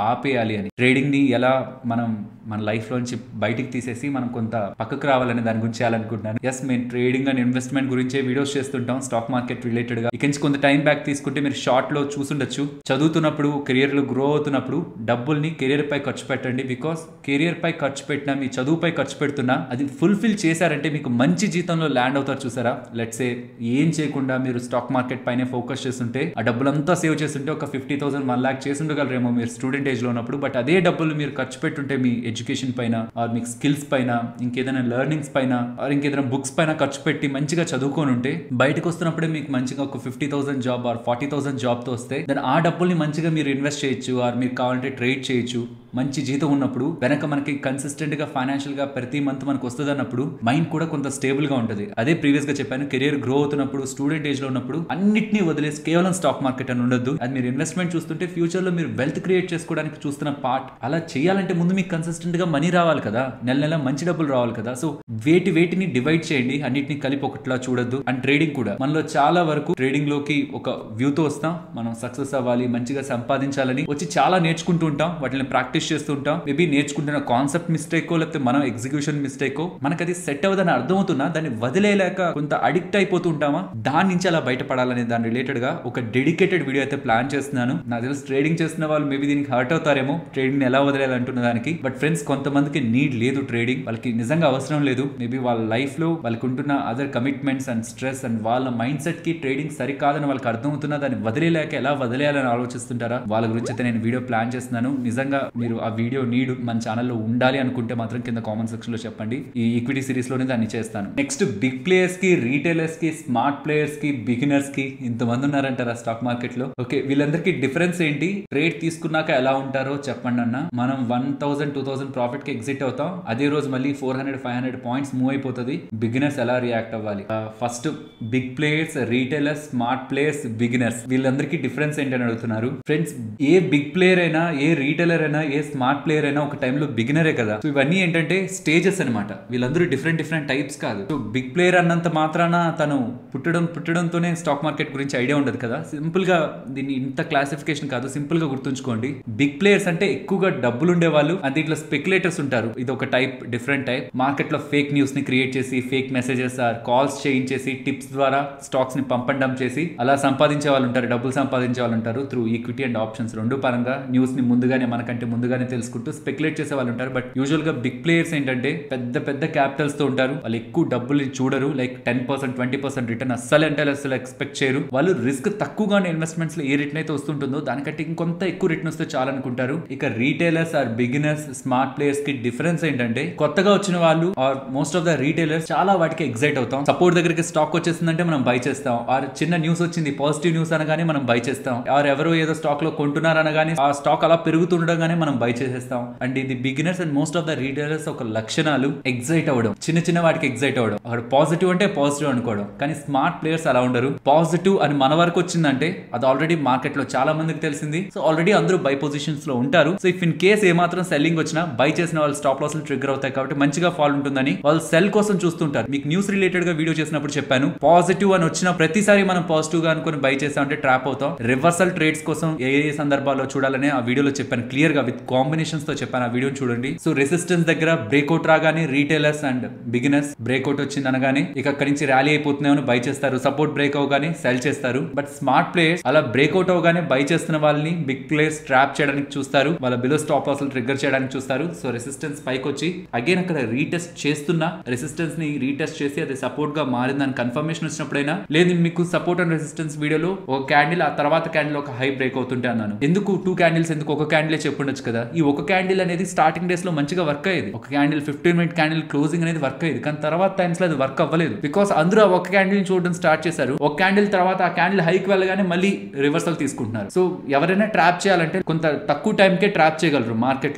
ఆపేయాలి అని ట్రేడింగ్ ని ఎలా మనం మన లైఫ్ లోంచి బయటికి తీసేసి మనం కొంత పక్కకు రావాలని దాని గురించి చేయాలనుకుంటున్నాను ఎస్ మేము ట్రేడింగ్ అండ్ ఇన్వెస్ట్మెంట్ గురించే వీడియోస్ చేస్తుంటాం స్టాక్ మార్కెట్ రిలేటెడ్ గా ఇక నుంచి కొంత టైం బ్యాక్ తీసుకుంటే మీరు షార్ట్ లో చూసుండొచ్చు చదువుతున్నప్పుడు కెరియర్ లో గ్రో అవుతున్నప్పుడు డబ్బుల్ని కెరియర్ పై ఖర్చు పెట్టండి బికాస్ కెరియర్ పై ఖర్చు పెట్టినా మీ చదువుపై ఖర్చు పెడుతున్నా అది ఫుల్ఫిల్ చేశారంటే మీకు మంచి జీతంలో ల్యాండ్ అవుతారు చూసారా లెట్స్ ఏ ఏం చేయకుండా మీరు స్టాక్ మార్కెట్ పైన ఫోకస్ చేస్తుంటే ఆ డబ్బులంతా సేవ్ చేస్తుంటే ఒక ఫిఫ్టీ థౌసండ్ వన్ లాక్ చేసి ఉండగలరేమో మీరు స్టూడెంట్ ఏజ్ లో ఉన్నప్పుడు బట్ అదే డబ్బులు మీరు ఖర్చు పెట్టుంటే మీ ఎడ్యుకేషన్ పైన ఆర్ మీకు స్కిల్స్ పైన ఇంకేదైనా లెర్నింగ్స్ పైన ఆర్ ఇంకేదైనా బుక్స్ పైన ఖర్చు పెట్టి మంచిగా చదువుకొని ఉంటే బయటకు వస్తున్నప్పుడే మీకు మంచిగా ఒక fifty thousand job or forty thousand job తో వస్తే దాని ఆ డబ్బుల్ని మంచిగా మీరు ఇన్వెస్ట్ చేయొచ్చు ఆర్ మీరు కావాలంటే ట్రేడ్ చేయొచ్చు మంచి జీతం ఉన్నప్పుడు వెనక మనకి కన్సిస్టెంట్ గా ఫైనాన్షియల్ గా ప్రతి మంత్ మనకు వస్తుంది అన్నప్పుడు మైండ్ కూడా కొంత స్టేబుల్ గా ఉంటుంది అదే ప్రీవియస్ గా చెప్పాను కెరియర్ గ్రో అవుతున్నప్పుడు స్టూడెంట్ ఏజ్ లో ఉన్నప్పుడు అన్నిటినీ వదిలేసి కేవలం స్టాక్ మార్కెట్ అని ఉండొద్దు అది మీరు ఇన్వెస్ట్మెంట్ చూస్తుంటే ఫ్యూచర్ లో మీరు వెల్త్ క్రియేట్ చేసుకోవడానికి చూస్తున్న పార్ట్ అలా చేయాలంటే ముందు మీకు కన్సిస్టెంట్ గా మనీ రావాలి కదా నెల నెల మంచి డబ్బులు రావాలి కదా సో వేటి వేటిని డివైడ్ చేయండి అన్నిటిని కలిపి ఒకటిలా చూడొద్దు అండ్ ట్రేడింగ్ కూడా మనలో చాలా వరకు ట్రేడింగ్ లోకి ఒక వ్యూతో వస్తాం మనం సక్సెస్ అవ్వాలి మంచిగా సంపాదించాలని వచ్చి చాలా నేర్చుకుంటూ ఉంటాం వాటిని ప్రాక్టీస్ చేస్తూ ఉంటాం మేబీ నేర్చుకుంటున్న కాన్సెప్ట్ మిస్టేకో లేకపోతే మనం ఎగ్జిక్యూషన్ మిస్టేకో మనకి అది సెట్ అవ్వదని అర్థమవుతున్నా దాన్ని వదిలేలేక కొంత అడిక్ట్ అయిపోతూ ఉంటామా దాని నుంచి అలా బయటపడాలనే దాని రిలేటెడ్ గా ఒక డెడికేటెడ్ వీడియో అయితే ప్లాన్ చేస్తున్నాను నాకు తెలిసి ట్రేడింగ్ చేస్తున్న వాళ్ళు మేబీ దీనికి హర్ట్ అవుతారేమో ట్రేడింగ్ ఎలా వదిలేయాలంటున్న దానికి బట్ ఫ్రెండ్స్ కొంతమందికి నీడ్ లేదు ట్రేడింగ్ వాళ్ళకి నిజంగా అవసరం లేదు మేబీ వాళ్ళ లైఫ్ లో వాళ్ళకి ఉంటున్న other commitments and stress and వాళ్ళ మైండ్ సెట్ కి ట్రేడింగ్ సరికాదని వాళ్ళకి అర్థమవుతున్నా దాన్ని వదిలేలేక ఎలా వదిలేయాలని ఆలోచిస్తుంటారా వాళ్ళ గురించి అయితే నేను వీడియో ప్లాన్ చేస్తున్నాను నిజంగా మీరు ఆ వీడియో నీడ్ మన ఛానల్లో ఉండాలి అనుకుంటే మాత్రం కింద కామెంట్ సెక్షన్ లో చెప్పండి ఈ ఈక్విటీ సిరీస్ లోనే దాన్ని చేస్తాను నెక్స్ట్ బిగ్ ప్లేయర్స్ కి రీటైలర్స్ కి స్మార్ట్ ప్లేయర్స్ కి బిగినర్స్ కి ఇంతమంది ఉన్నారంటారా స్టాక్ మార్కెట్ లో ఓకే వీళ్ళందరికీ డిఫరెన్స్ ఏంటి ట్రేడ్ తీసుకున్నాక ఎలా ఉంటారో చెప్పండి అన్న మనం one thousand two thousand profit కి ఎగ్జిట్ అవుతాం అదే రోజు మళ్ళీ four hundred five hundred points move అయిపోతుంది బిగినర్స్ ఎలా రియాక్ట్ అవ్వాలి first big players retailers smart players beginners వీళ్ళందరికీ డిఫరెన్స్ ఏంటని అడుగుతున్నారు ఫ్రెండ్స్ ఏ బిగ్ ప్లేయర్ అయినా ఏ రీటైలర్ అయినా ఏ స్మార్ట్ ప్లేయర్ అయినా ఒక టైంలో బిగినరే కదా సో ఇవన్నీ ఏంటంటే స్టేజెస్ అనమాట వీళ్ళందరూ డిఫరెంట్ డిఫరెంట్ టైప్స్ కాదు సో బిగ్ ప్లేయర్ అన్నంత మాత్రాన తను పుట్టడం పుట్టడంతోనే స్టాక్ మార్కెట్ గురించి ఐడియా ఉండదు కదా సింపుల్ గా దీన్ని ఇంత క్లాసిఫికేషన్ కాదు సింపుల్ గా గుర్తుంచుకోండి బిగ్ ప్లేయర్స్ అంటే ఎక్కువగా డబ్బులు ఉండే వాళ్ళు అది ఇట్లా స్పెక్యులేటర్స్ ఉంటారు ఇది ఒక టైప్ డిఫరెంట్ టైప్ మార్కెట్ లో ఫేక్ న్యూస్ ని క్రియేట్ చేసి ఫేక్ మెసేజెస్ ఆర్ కాల్స్ చేయించేసి టిప్స్ ద్వారా స్టాక్స్ ని పంపడం చేసి అలా సంపాదించే వాళ్ళు ఉంటారు డబ్బులు సంపాదించే వాళ్ళు ఉంటారు త్రూ ఈక్విటీ అండ్ ఆప్షన్స్ రెండు పరంగా న్యూస్ ని ముందుగానే మనకంటే ముందుగానే తెలుసుకుంటూ స్పెక్యులేట్ చేసే వాళ్ళు ఉంటారు బట్ యూజువల్ గా బిగ్ ప్లేయర్స్ ఏంటంటే పెద్ద పెద్ద క్యాపిటల్స్ తో ఉంటారు వాళ్ళు ఎక్కువ డబ్బులు చూడరు like ten percent twenty percent return అస్సలు అంటే అసలు ఎక్స్పెక్ట్ చేయరు వాళ్ళు రిస్క్ తక్కువగానే ఇన్వెస్ట్మెంట్స్ లో ఏ రిటర్న్ అయితే వస్తుంటుందో దానికంటే ఇంకొంత ఎక్కువ రిటర్న్ వస్తే చాలనుకుంటారు ఇక retailers or beginners smart players కి డిఫరెన్స్ ఏంటంటే కొత్తగా వచ్చిన వాళ్ళు or most of the retailers చాలా వాటికి ఎగ్జైట్ అవుతాం సపోర్ట్ దగ్గరికి స్టాక్ వచ్చేసిందంటే మనం బై చేస్తాం ఆర్ చిన్న న్యూస్ వచ్చింది పాజిటివ్ న్యూస్ అనగానే మనం బై చేస్తాం ఆర్ ఎవరో ఏదో స్టాక్ లో కొంటున్నారు అనగానే ఆ స్టాక్ అలా పెరుగుతుండగానే మనం బై చేసేస్తాం అండ్ ఇది beginners and most of the retailers ఒక లక్షణాలు ఎగ్జైట్ అవ్వడం చిన్న చిన్న వాటికి ఎగ్జైట్ అవ్వడం అక్కడ పాజిటివ్ అంటే పాజిటివ్ అనుకోవడం కానీ స్మార్ట్ ప్లేయర్స్ అలా ఉండరు పాజిటివ్ అని మన వరకు వచ్చిందంటే అది ఆల్రెడీ మార్కెట్ లో చాలా మందికి తెలిసింది సో ఆల్రెడీ అందరూ బై పొజిషన్స్ లో ఉంటారు సో ఇఫ్ ఇన్ కేస్ ఏమాత్రం సెల్లింగ్ వచ్చినా బై చేసిన వాళ్ళు స్టాప్ లాస్ ట్రిగర్ అవుతాయి కాబట్టి మంచిగా ఫాల్ ఉంటుందని వాళ్ళు సెల్ కోసం చూస్తుంటారు మీకు న్యూస్ రిలేటెడ్ గా వీడియో చేసినప్పుడు చెప్పాను పాజిటివ్ అని వచ్చిన ప్రతిసారి మనం పాజిటివ్ గా అనుకుని బై చేసామంటే ట్రాప్ అవుతాం రివర్సల్ ట్రేడ్స్ కోసం ఏ ఏ సందర్భాల్లో చూడాలని ఆ వీడియోలో చెప్పాను క్లియర్ గా విత్ కాంబినేషన్స్ తో చెప్పాను ఆ వీడియోని చూడండి సో రెసిస్టెన్స్ దగ్గర బ్రేక్అవుట్ రాగానే రీటైలర్స్ అండ్ బిగినర్స్ బ్రేక్అవుట్ వచ్చింది అనగానే ఇక అక్కడి నుంచి ర్యాలీ అయిపోతున్నాయని బై చేస్తారు సపోర్ట్ బ్రేక్ అవగానే సెల్ చేస్తారు బట్ స్మార్ట్ ప్లేయర్స్ అలా బ్రేక్అవుట్ అవగానే బై చేస్తున్న వాళ్ళని బిగ్ ప్లేయర్స్ ట్రాప్ చేయడానికి చూస్తారు వాళ్ళ బిలో స్టాప్ లాస్ ట్రిగ్గర్ చేయడానికి చూస్తారు సో రెసిస్టెన్స్ పైకి వచ్చి అగైన్ అక్కడ రీటెస్ట్ చేస్తున్న రెసిస్టెన్స్ ని రీటెస్ట్ చేసి అది సపోర్ట్ గా మారిందని కన్ఫర్మేషన్ వచ్చినప్పుడైనా లేదు మీకు సపోర్ట్ అండ్ రెసిస్టెన్స్ వీడియోలో ఒక క్యాండిల్ ఆ తర్వాత క్యాండిల్ ఒక హై బ్రేక్ అవుతుంటే అన్నాను ఎందుకు టూ క్యాండిల్స్ ఎందుకు ఒక క్యాండిల్ చెప్పుండొచ్చు కదా ఈ ఒక క్యాండిల్ అనేది స్టార్టింగ్ డేస్ లో మంచిగా వర్క్ అయ్యేది ఒక candle fifteen minute candle closing అనేది వర్క్ అయ్యేది కానీ తర్వాత టైమ్స్ లో అది వర్క్ అవ్వలేదు బికాస్ అందరూ ఆ ఒక క్యాండిల్ చూడడం స్టార్ట్ చేశారు ఒక క్యాండిల్ తర్వాత ఆ క్యాండిల్ హైక్ వెళ్ళగానే మళ్ళీ రివర్సల్ తీసుకుంటున్నారు సో ఎవరైనా ట్రాప్ చేయాలంటే కొంత తక్కువ టైంకే ట్రాప్ చేయగలరు మార్కెట్ లో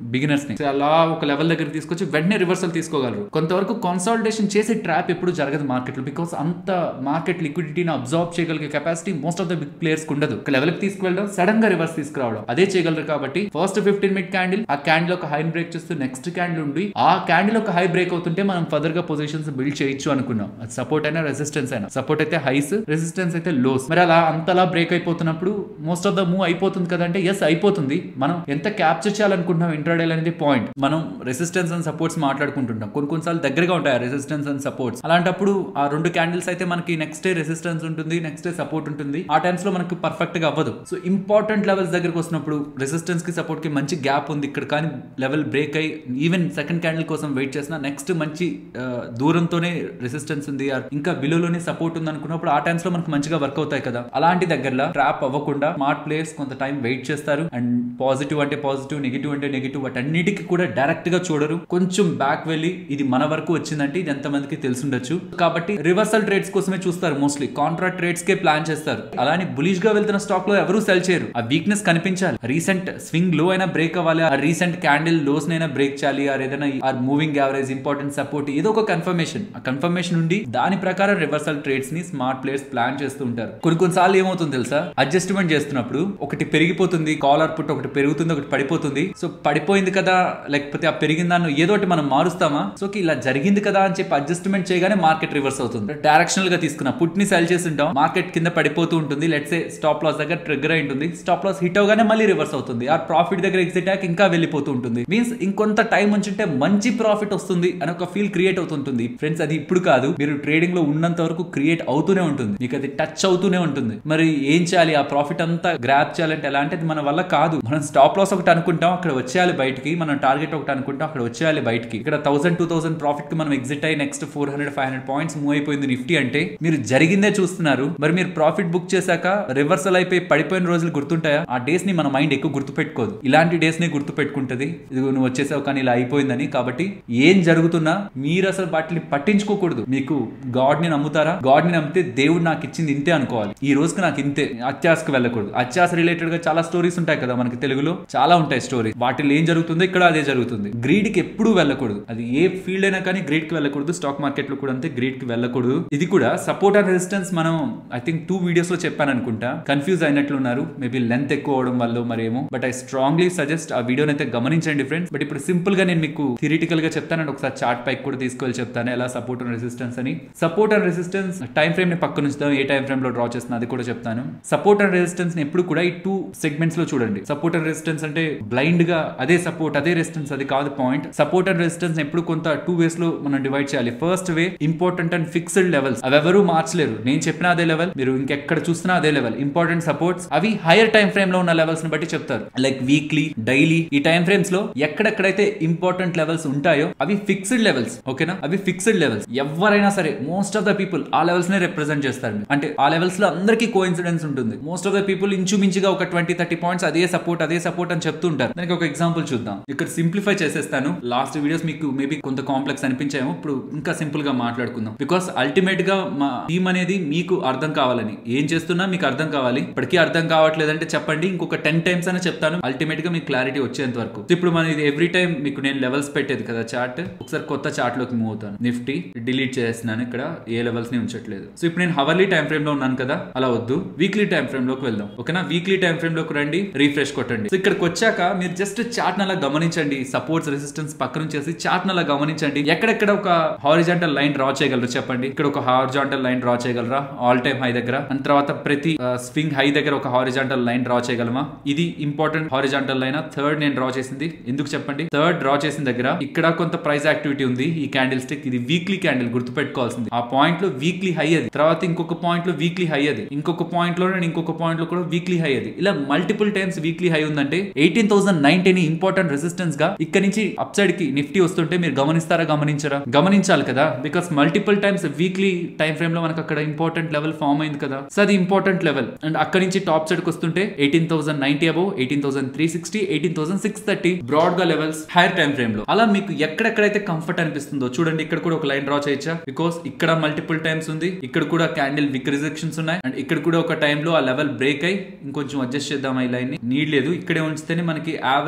బిగినర్స్ ని So అలా ఒక లెవెల్ దగ్గర తీసుకొచ్చి వెంటనే రివర్సల్ తీసుకోగలరు కొంతవరకు కన్సాలిడేషన్ చేసే ట్రాప్ ఎప్పుడు జరగదు మార్కెట్ లో బికాస్ అంత మార్కెట్ లిక్విడిటీని అబ్జార్బ్ చేయగలిగే capacity most of the big players ఉండదు ఒక లెవెల్ కి తీసుకువెళ్ళడం సడన్ గా రివర్స్ తీసుకురావడం అదే చేయగలరు కాబట్టి ఫస్ట్ ఫిఫ్టీన్ మినిట్ క్యాండిల్ ఆ క్యాండిల్ ఒక హై బ్రేక్ చేస్తూ నెక్స్ట్ క్యాండిల్ ఉండి ఆ క్యాండిల్ ఒక హై బ్రేక్ అవుతుంటే మనం ఫర్దర్ గా పొజిషన్స్ బిల్డ్ చేయొచ్చు అనుకున్నాం అది సపోర్ట్ అయినా రెసిస్టెన్స్ అయినా సపోర్ట్ అయితే హైస్ రెసిస్టెన్స్ అయితే లోస్ మరి అలా అంతలా బ్రేక్ అయిపోతున్నప్పుడు మోస్ట్ ఆఫ్ ద మూవ్ అయిపోతుంది కదంటే ఎస్ అయిపోతుంది మనం ఎంత క్యాప్చర్ చేయాలనుకుంటున్నాం ఇంట్రాడేల్ అనేది పాయింట్ మనం రెసిస్టెన్స్ అండ్ సపోర్ట్స్ మాట్లాడుకుంటుంటాం కొన్ని కొన్నిసార్లు దగ్గరగా ఉంటాయి రెసిస్టెన్స్ అండ్ సపోర్ట్స్ అలాంటప్పుడు ఆ రెండు క్యాండిల్స్ అయితే మనకి నెక్స్ట్ డే రెసిస్టెన్స్ ఉంటుంది నెక్స్ట్ డే సపోర్ట్ ఉంటుంది ఆ టైమ్స్ లో మనకి పర్ఫెక్ట్ గా అవ్వదు సో ఇంపార్టెంట్ లెవెల్స్ దగ్గరకు వస్తున్నప్పుడు రెసిస్టెన్స్ కి సపోర్ట్ కి మంచి గ్యాప్ ఉంది ఇక్కడ కానీ లెవెల్ బ్రేక్ అయ్యి ఈవెన్ సెకండ్ క్యాండిల్ కోసం వెయిట్ చేసిన నెక్స్ట్ మంచి ఆ, దూరంతోనే రెసిస్టెన్స్ ఉంది or ఇంకా బిలోలోనే సపోర్ట్ ఉంది అనుకున్నప్పుడు ఆ టైమ్స్ లో మనకు మంచిగా వర్క్ అవుతాయి కదా అలాంటి దగ్గరలో ట్రాప్ అవ్వకుండా స్మార్ట్ ప్లేయర్స్ కొంత టైం వెయిట్ చేస్తారు అండ్ పాజిటివ్ అంటే పాజిటివ్ నెగిటివ్ అంటే నెగిటివ్ వాటన్నిటికి కూడా డైరెక్ట్ గా చూడరు కొంచెం బ్యాక్ వెళ్ళి ఇది మన వరకు వచ్చిందంటే ఇది ఎంతమందికి తెలుసుండొచ్చు కాబట్టి రివర్సల్ ట్రేడ్స్ కోసమే చూస్తారు మోస్ట్లీ కాంట్రాక్ట్ ట్రేడ్స్ కే ప్లాన్ చేస్తారు అలానే బులిష్ గా వెళ్తున్న స్టాక్ లో ఎవరు సెల్ చేయరు ఆ వీక్నెస్ కనిపించాలి రీసెంట్ స్వింగ్ లో అయినా బ్రేక్ అవ్వాలి ఆ రీసెంట్ క్యాండిల్ లోస్ నైనా బ్రేక్ చేయాలి ఆర్ ఏదైనా ఆ మూవింగ్ యావరేజ్ ఇంపార్టెంట్ సపోర్ట్ ఏదో ఒక కన్ఫర్మేషన్ ఆ కన్ఫర్మేషన్ ఉండి దాని ప్రకారం రివర్సల్ ట్రేడ్స్ ని స్మార్ట్ ప్లేయర్స్ ప్లాన్ చేస్తూ ఉంటారు కొన్ని కొన్నిసార్లు ఏమవుతుంది తెలుసా అడ్జస్ట్మెంట్ చేస్తున్నప్పుడు ఒకటి పెరిగిపోతుంది కాలర్ పుట్ ఒకటి పెరుగుతుంది ఒకటి పడిపోతుంది సో పడిపోయింది కదా లేకపోతే ఆ పెరిగిన దాన్ని ఏదో ఒకటి మనం మారుస్తామా సో ఇలా జరిగింది కదా అని చెప్పి అడ్జస్ట్మెంట్ చేయగానే మార్కెట్ రివర్స్ అవుతుంది డైరెక్షనల్ గా తీసుకున్న పుట్ ని సెల్ చేసి ఉంటాం మార్కెట్ కింద పడిపోతూ ఉంటుంది లెట్స్ ఏ స్టాప్ లాస్ దగ్గర ట్రిగ్గర్ అయి ఉంటుంది స్టాప్ లాస్ హిట్ అవగానే మళ్ళీ రివర్స్ అవుతుంది ఆ ప్రాఫిట్ దగ్గర ఎగ్జిట్ అయ్యాక ఇంకా వెళ్ళిపోతూ ఉంటుంది మీన్స్ ఇంకొంత టైం ఉంచుంటే మంచి ప్రాఫిట్ వస్తుంది అని ఒక ఫీల్ క్రియేట్ అవుతుంటుంది ఫ్రెండ్స్ అది ఇప్పుడు కాదు మీరు ట్రేడింగ్ లో ఉన్నంత వరకు క్రియేట్ అవుతూనే ఉంటుంది మీకు అది టచ్ అవుతూనే ఉంటుంది మరి ఏం చేయాలి ఆ ప్రాఫిట్ అంతా గ్రాప్ చేయాలంటే ఎలా అంటే అది మన వల్ల కాదు మనం స్టాప్ లాస్ ఒకటి అనుకుంటాం అక్కడ వచ్చేయాలి బయటికి మనం టార్గెట్ ఒకటి అనుకుంటాం అక్కడ వచ్చేయాలి బయటికి ఇక్కడ థౌసండ్ టూ థౌసండ్ ప్రాఫిట్ కి మనం ఎగ్జిట్ అయ్యి next four hundred five hundred points move అయిపోయింది నిఫ్టీ అంటే మీరు జరిగిందే చూస్తున్నారు మరి మీరు ప్రాఫిట్ బుక్ చేశాక రివర్సల్ అయిపోయి పడిపోయిన రోజులు గుర్తుంటాయా ఆ డేస్ ని మన మైండ్ ఎక్కువ గుర్తు పెట్టుకోదు ఇలాంటి డేస్ ని గుర్తు పెట్టుకుంటది ఇది నువ్వు వచ్చేసావు కానీ ఇలా అయిపోయిందని కాబట్టి ఏం జరుగుతున్నా మీరు అసలు వాటిని పట్టించుకోకూడదు మీకు గాడ్ ని నమ్ముతారా గాడ్ ని నమ్మితే దేవుడు నాకు ఇచ్చింది ఇంతే అనుకోవాలి ఈ రోజుకి నాకు ఇంతే అత్యాసకు వెళ్ళకూడదు అత్యాస రిలేటెడ్ గా చాలా స్టోరీస్ ఉంటాయి కదా మనకి తెలుగులో చాలా ఉంటాయి స్టోరీ వాటిలో ఏం జరుగుతుందో ఇక్కడ అదే జరుగుతుంది గ్రీడ్ కి ఎప్పుడూ వెళ్ళకూడదు అది ఏ ఫీల్డ్ అయినా కానీ గ్రీడ్ కి వెళ్ళకూడదు స్టాక్ మార్కెట్ లో కూడా అంతే గ్రీడ్ కి వెళ్ళకూడదు ఇది కూడా సపోర్ట్ అండ్ రెసిస్టెన్స్ మనం ఐ థింక్ టూ వీడియోస్ లో చెప్పాను అనుకుంటా కన్ఫ్యూజ్ అయినట్లున్నారు మేబీ లెంత్ ఎక్కువ అవడం వల్ల మరేమో బట్ ఐ స్ట్రాంగ్లీ సజెస్ట్ ఆ వీడియోని అయితే గమనించండి ఫ్రెండ్స్ బట్ ఇప్పుడు సింపుల్ గా నేను మీకు థిరిటికల్ గా చెప్తాను అండ్ ఒకసారి చార్ట్ పైకి కూడా తీసుకెళ్ళి చెప్తాను ఎలా సపోర్ట్ అండ్ రెసిస్టెన్స్ అని support and resistance time frame ని పక్కన ఉంచుతాం ఏ టైం ఫ్రేమ్ లో డ్రా చేస్తున్నా అది కూడా చెప్తాను సపోర్ట్ అండ్ రెసిస్టెన్స్ ని ఎప్పుడు కూడా ఈ టూ సెగ్మెంట్స్ లో చూడండి సపోర్ట్ అండ్ రెసిస్టెన్స్ అంటే బ్లైండ్ గా అదే సపోర్ట్ అదే రెసిస్టెన్స్ అది కాదు పాయింట్ సపోర్ట్ అండ్ రెసిస్టెన్స్ ఎప్పుడు కొంత టూ వేస్ లో మనం డివైడ్ చేయాలి first way important and fixed levels అవి ఎవరు మార్చలేరు నేను చెప్పిన అదే లెవెల్ మీరు ఇంకెక్కడ చూసినా అదే లెవెల్ ఇంపార్టెంట్ సపోర్ట్స్ అవి హైయర్ టైం ఫ్రేమ్ లో ఉన్న లెవెల్స్ ని బట్టి చెప్తారు లైక్ వీక్లీ డైలీ ఈ టైం ఫ్రేమ్స్ లో ఎక్కడెక్కడైతే ఇంపార్టెంట్ లెవెల్స్ ఉంటాయో అవి ఫిక్స్డ్ లెవెల్స్ ఓకేనా అవి ఫిక్స్డ్ లెవెల్స్ ఎవరైనా సరే మోస్ట్ ఆఫ్ ద పీపుల్ ఆ లెవెల్స్ నే రిప్రజెంట్ చేస్తారు అంటే ఆ లెవెల్స్ లో అందరికీ కో ఇన్సిడెన్స్ ఉంటుంది మోస్ట్ ఆఫ్ ద పీపుల్ ఇంచుమించుగా ఒక ట్వంటీ థర్టీ పాయింట్స్ అదే సపోర్ట్ అదే సపోర్ట్ అని చెప్తూ ఉంటారు దానికి ఒక ఎగ్జాంపుల్ చూద్దాం ఇక్కడ సింప్లిఫై చేసేస్తాను లాస్ట్ వీడియోస్ మీకు మేబీ కొంత కాంప్లెక్స్ అనిపించాయేమో ఇప్పుడు ఇంకా సింపుల్ గా మాట్లాడుకుందాం బికాస్ అల్టిమేట్ గా మా టీమ్ అనేది మీకు అర్థం కావాలని ఏం చేస్తున్నా మీకు అర్థం కావాలి ఇప్పటికీ అర్థం కావట్లేదంటే చెప్పండి ఇంకొక టెన్ టైమ్స్ అని చెప్తాను అల్టిమేట్ గా మీకు క్లారిటీ వచ్చేంత వరకు So ఇప్పుడు మన ఇది ఎవ్రీ టైం మీకు నేను లెవెల్స్ పెట్టేది కదా చార్ట్ ఒకసారి కొత్త చార్ట్ లోకి మూవ్ అవుతాను నిఫ్టీ డిలీట్ చేస్తున్నాను ఇక్కడ ఏ లెవెల్స్ ని ఉంచట్లేదు సో ఇప్పుడు నేను హవర్లీ టైం ఫ్రేమ్ లో ఉన్నాను కదా అలా వద్దు వీక్లీ టైం ఫ్రేమ్ లోకి వెళ్దాం ఓకేనా వీక్లీ టైం ఫ్రేమ్ లోకి రండి రీఫ్రెష్ కొట్టండి సో ఇక్కడికి వచ్చాక మీరు జస్ట్ చార్ట్ అలా గమనించండి సపోర్ట్స్ రెసిస్టెన్స్ పక్కన చేసి చార్ట్ అలా గమనించండి ఎక్కడెక్కడ ఒక హారిజాంటల్ లైన్ డ్రా చేయగలరు చెప్పండి ఇక్కడ ఒక హారిజాంటల్ లైన్ డ్రా చేయగలరా ఆల్ టైమ్ హై దగ్గర అండ్ తర్వాత ప్రతి స్వింగ్ హై దగ్గర ఒక హారిజాంటల్ లైన్ డ్రా చేయగలమా ఇది ఇంపార్టెంట్ హారిజాంటల్ లైన్ థర్డ్ నేను డ్రా చేసింది ఎందుకు చెప్పండి థర్డ్ డ్రా చేసిన దగ్గర ఇక్కడ కొంత ప్రైస్ యాక్టివిటీ ఉంది ఈ క్యాండిల్ స్టిక్ ఇది వీక్లీ క్యాండిల్ గుర్తు పెట్టుకోవాల్సింది ఆ పాయింట్ లో వీక్లీ హై అది తర్వాత ఇంకొక పాయింట్ లో వీక్లీ హై అది ఇంకొక పాయింట్ లో ఇంకొక పాయింట్ లో కూడా వీక్లీ హై అది ఇలా మల్టిపుల్ టైమ్స్ వీక్లీ హై ఉందంటే eighteen thousand nineteen important resistance గా ఇక్కడ నుంచి అప్ సైడ్ కి నిఫ్టీ వస్తుంటే మీరు గమనిస్తారా గమనించరా గమనించాలి కదా because multiple times weekly time frame లో మనకు అక్కడ ఇంపార్టెంట్ లెవెల్ ఫామ్ అయింది కదా సో అది ఇంపార్టెంట్ లెవెల్ అండ్ అక్కడ నుంచి టాప్ సైడ్ కి వస్తుంటే eighteen thousand ninety above eighteen thousand three sixty eighteen thousand six thirty broad గా లెవెల్స్ హైయర్ టైం ఫ్రేమ్ లో అలా మీకు ఎక్కడెక్కడైతే కంఫర్ట్ అనిపిస్తుందో చూడండి ఇక్కడ కూడా ఒక లైన్ డ్రా చేయొచ్చా బికాస్ ఇక్కడ మల్టిపుల్ టైమ్స్ ఉంది ఇక్కడ కూడా క్యాండిల్ విక్ రిజెక్షన్స్ ఉన్నాయి అండ్ ఇక్కడ కూడా ఒక time లో ఆ లెవెల్ బ్రేక్ అయి ఇంకొంచెం అడ్జస్ట్ చేద్దాం ఈ లైన్ ని నీడ్ లేదు ఇక్కడే ఉంచితేనే మనకి యావరేజ్ గా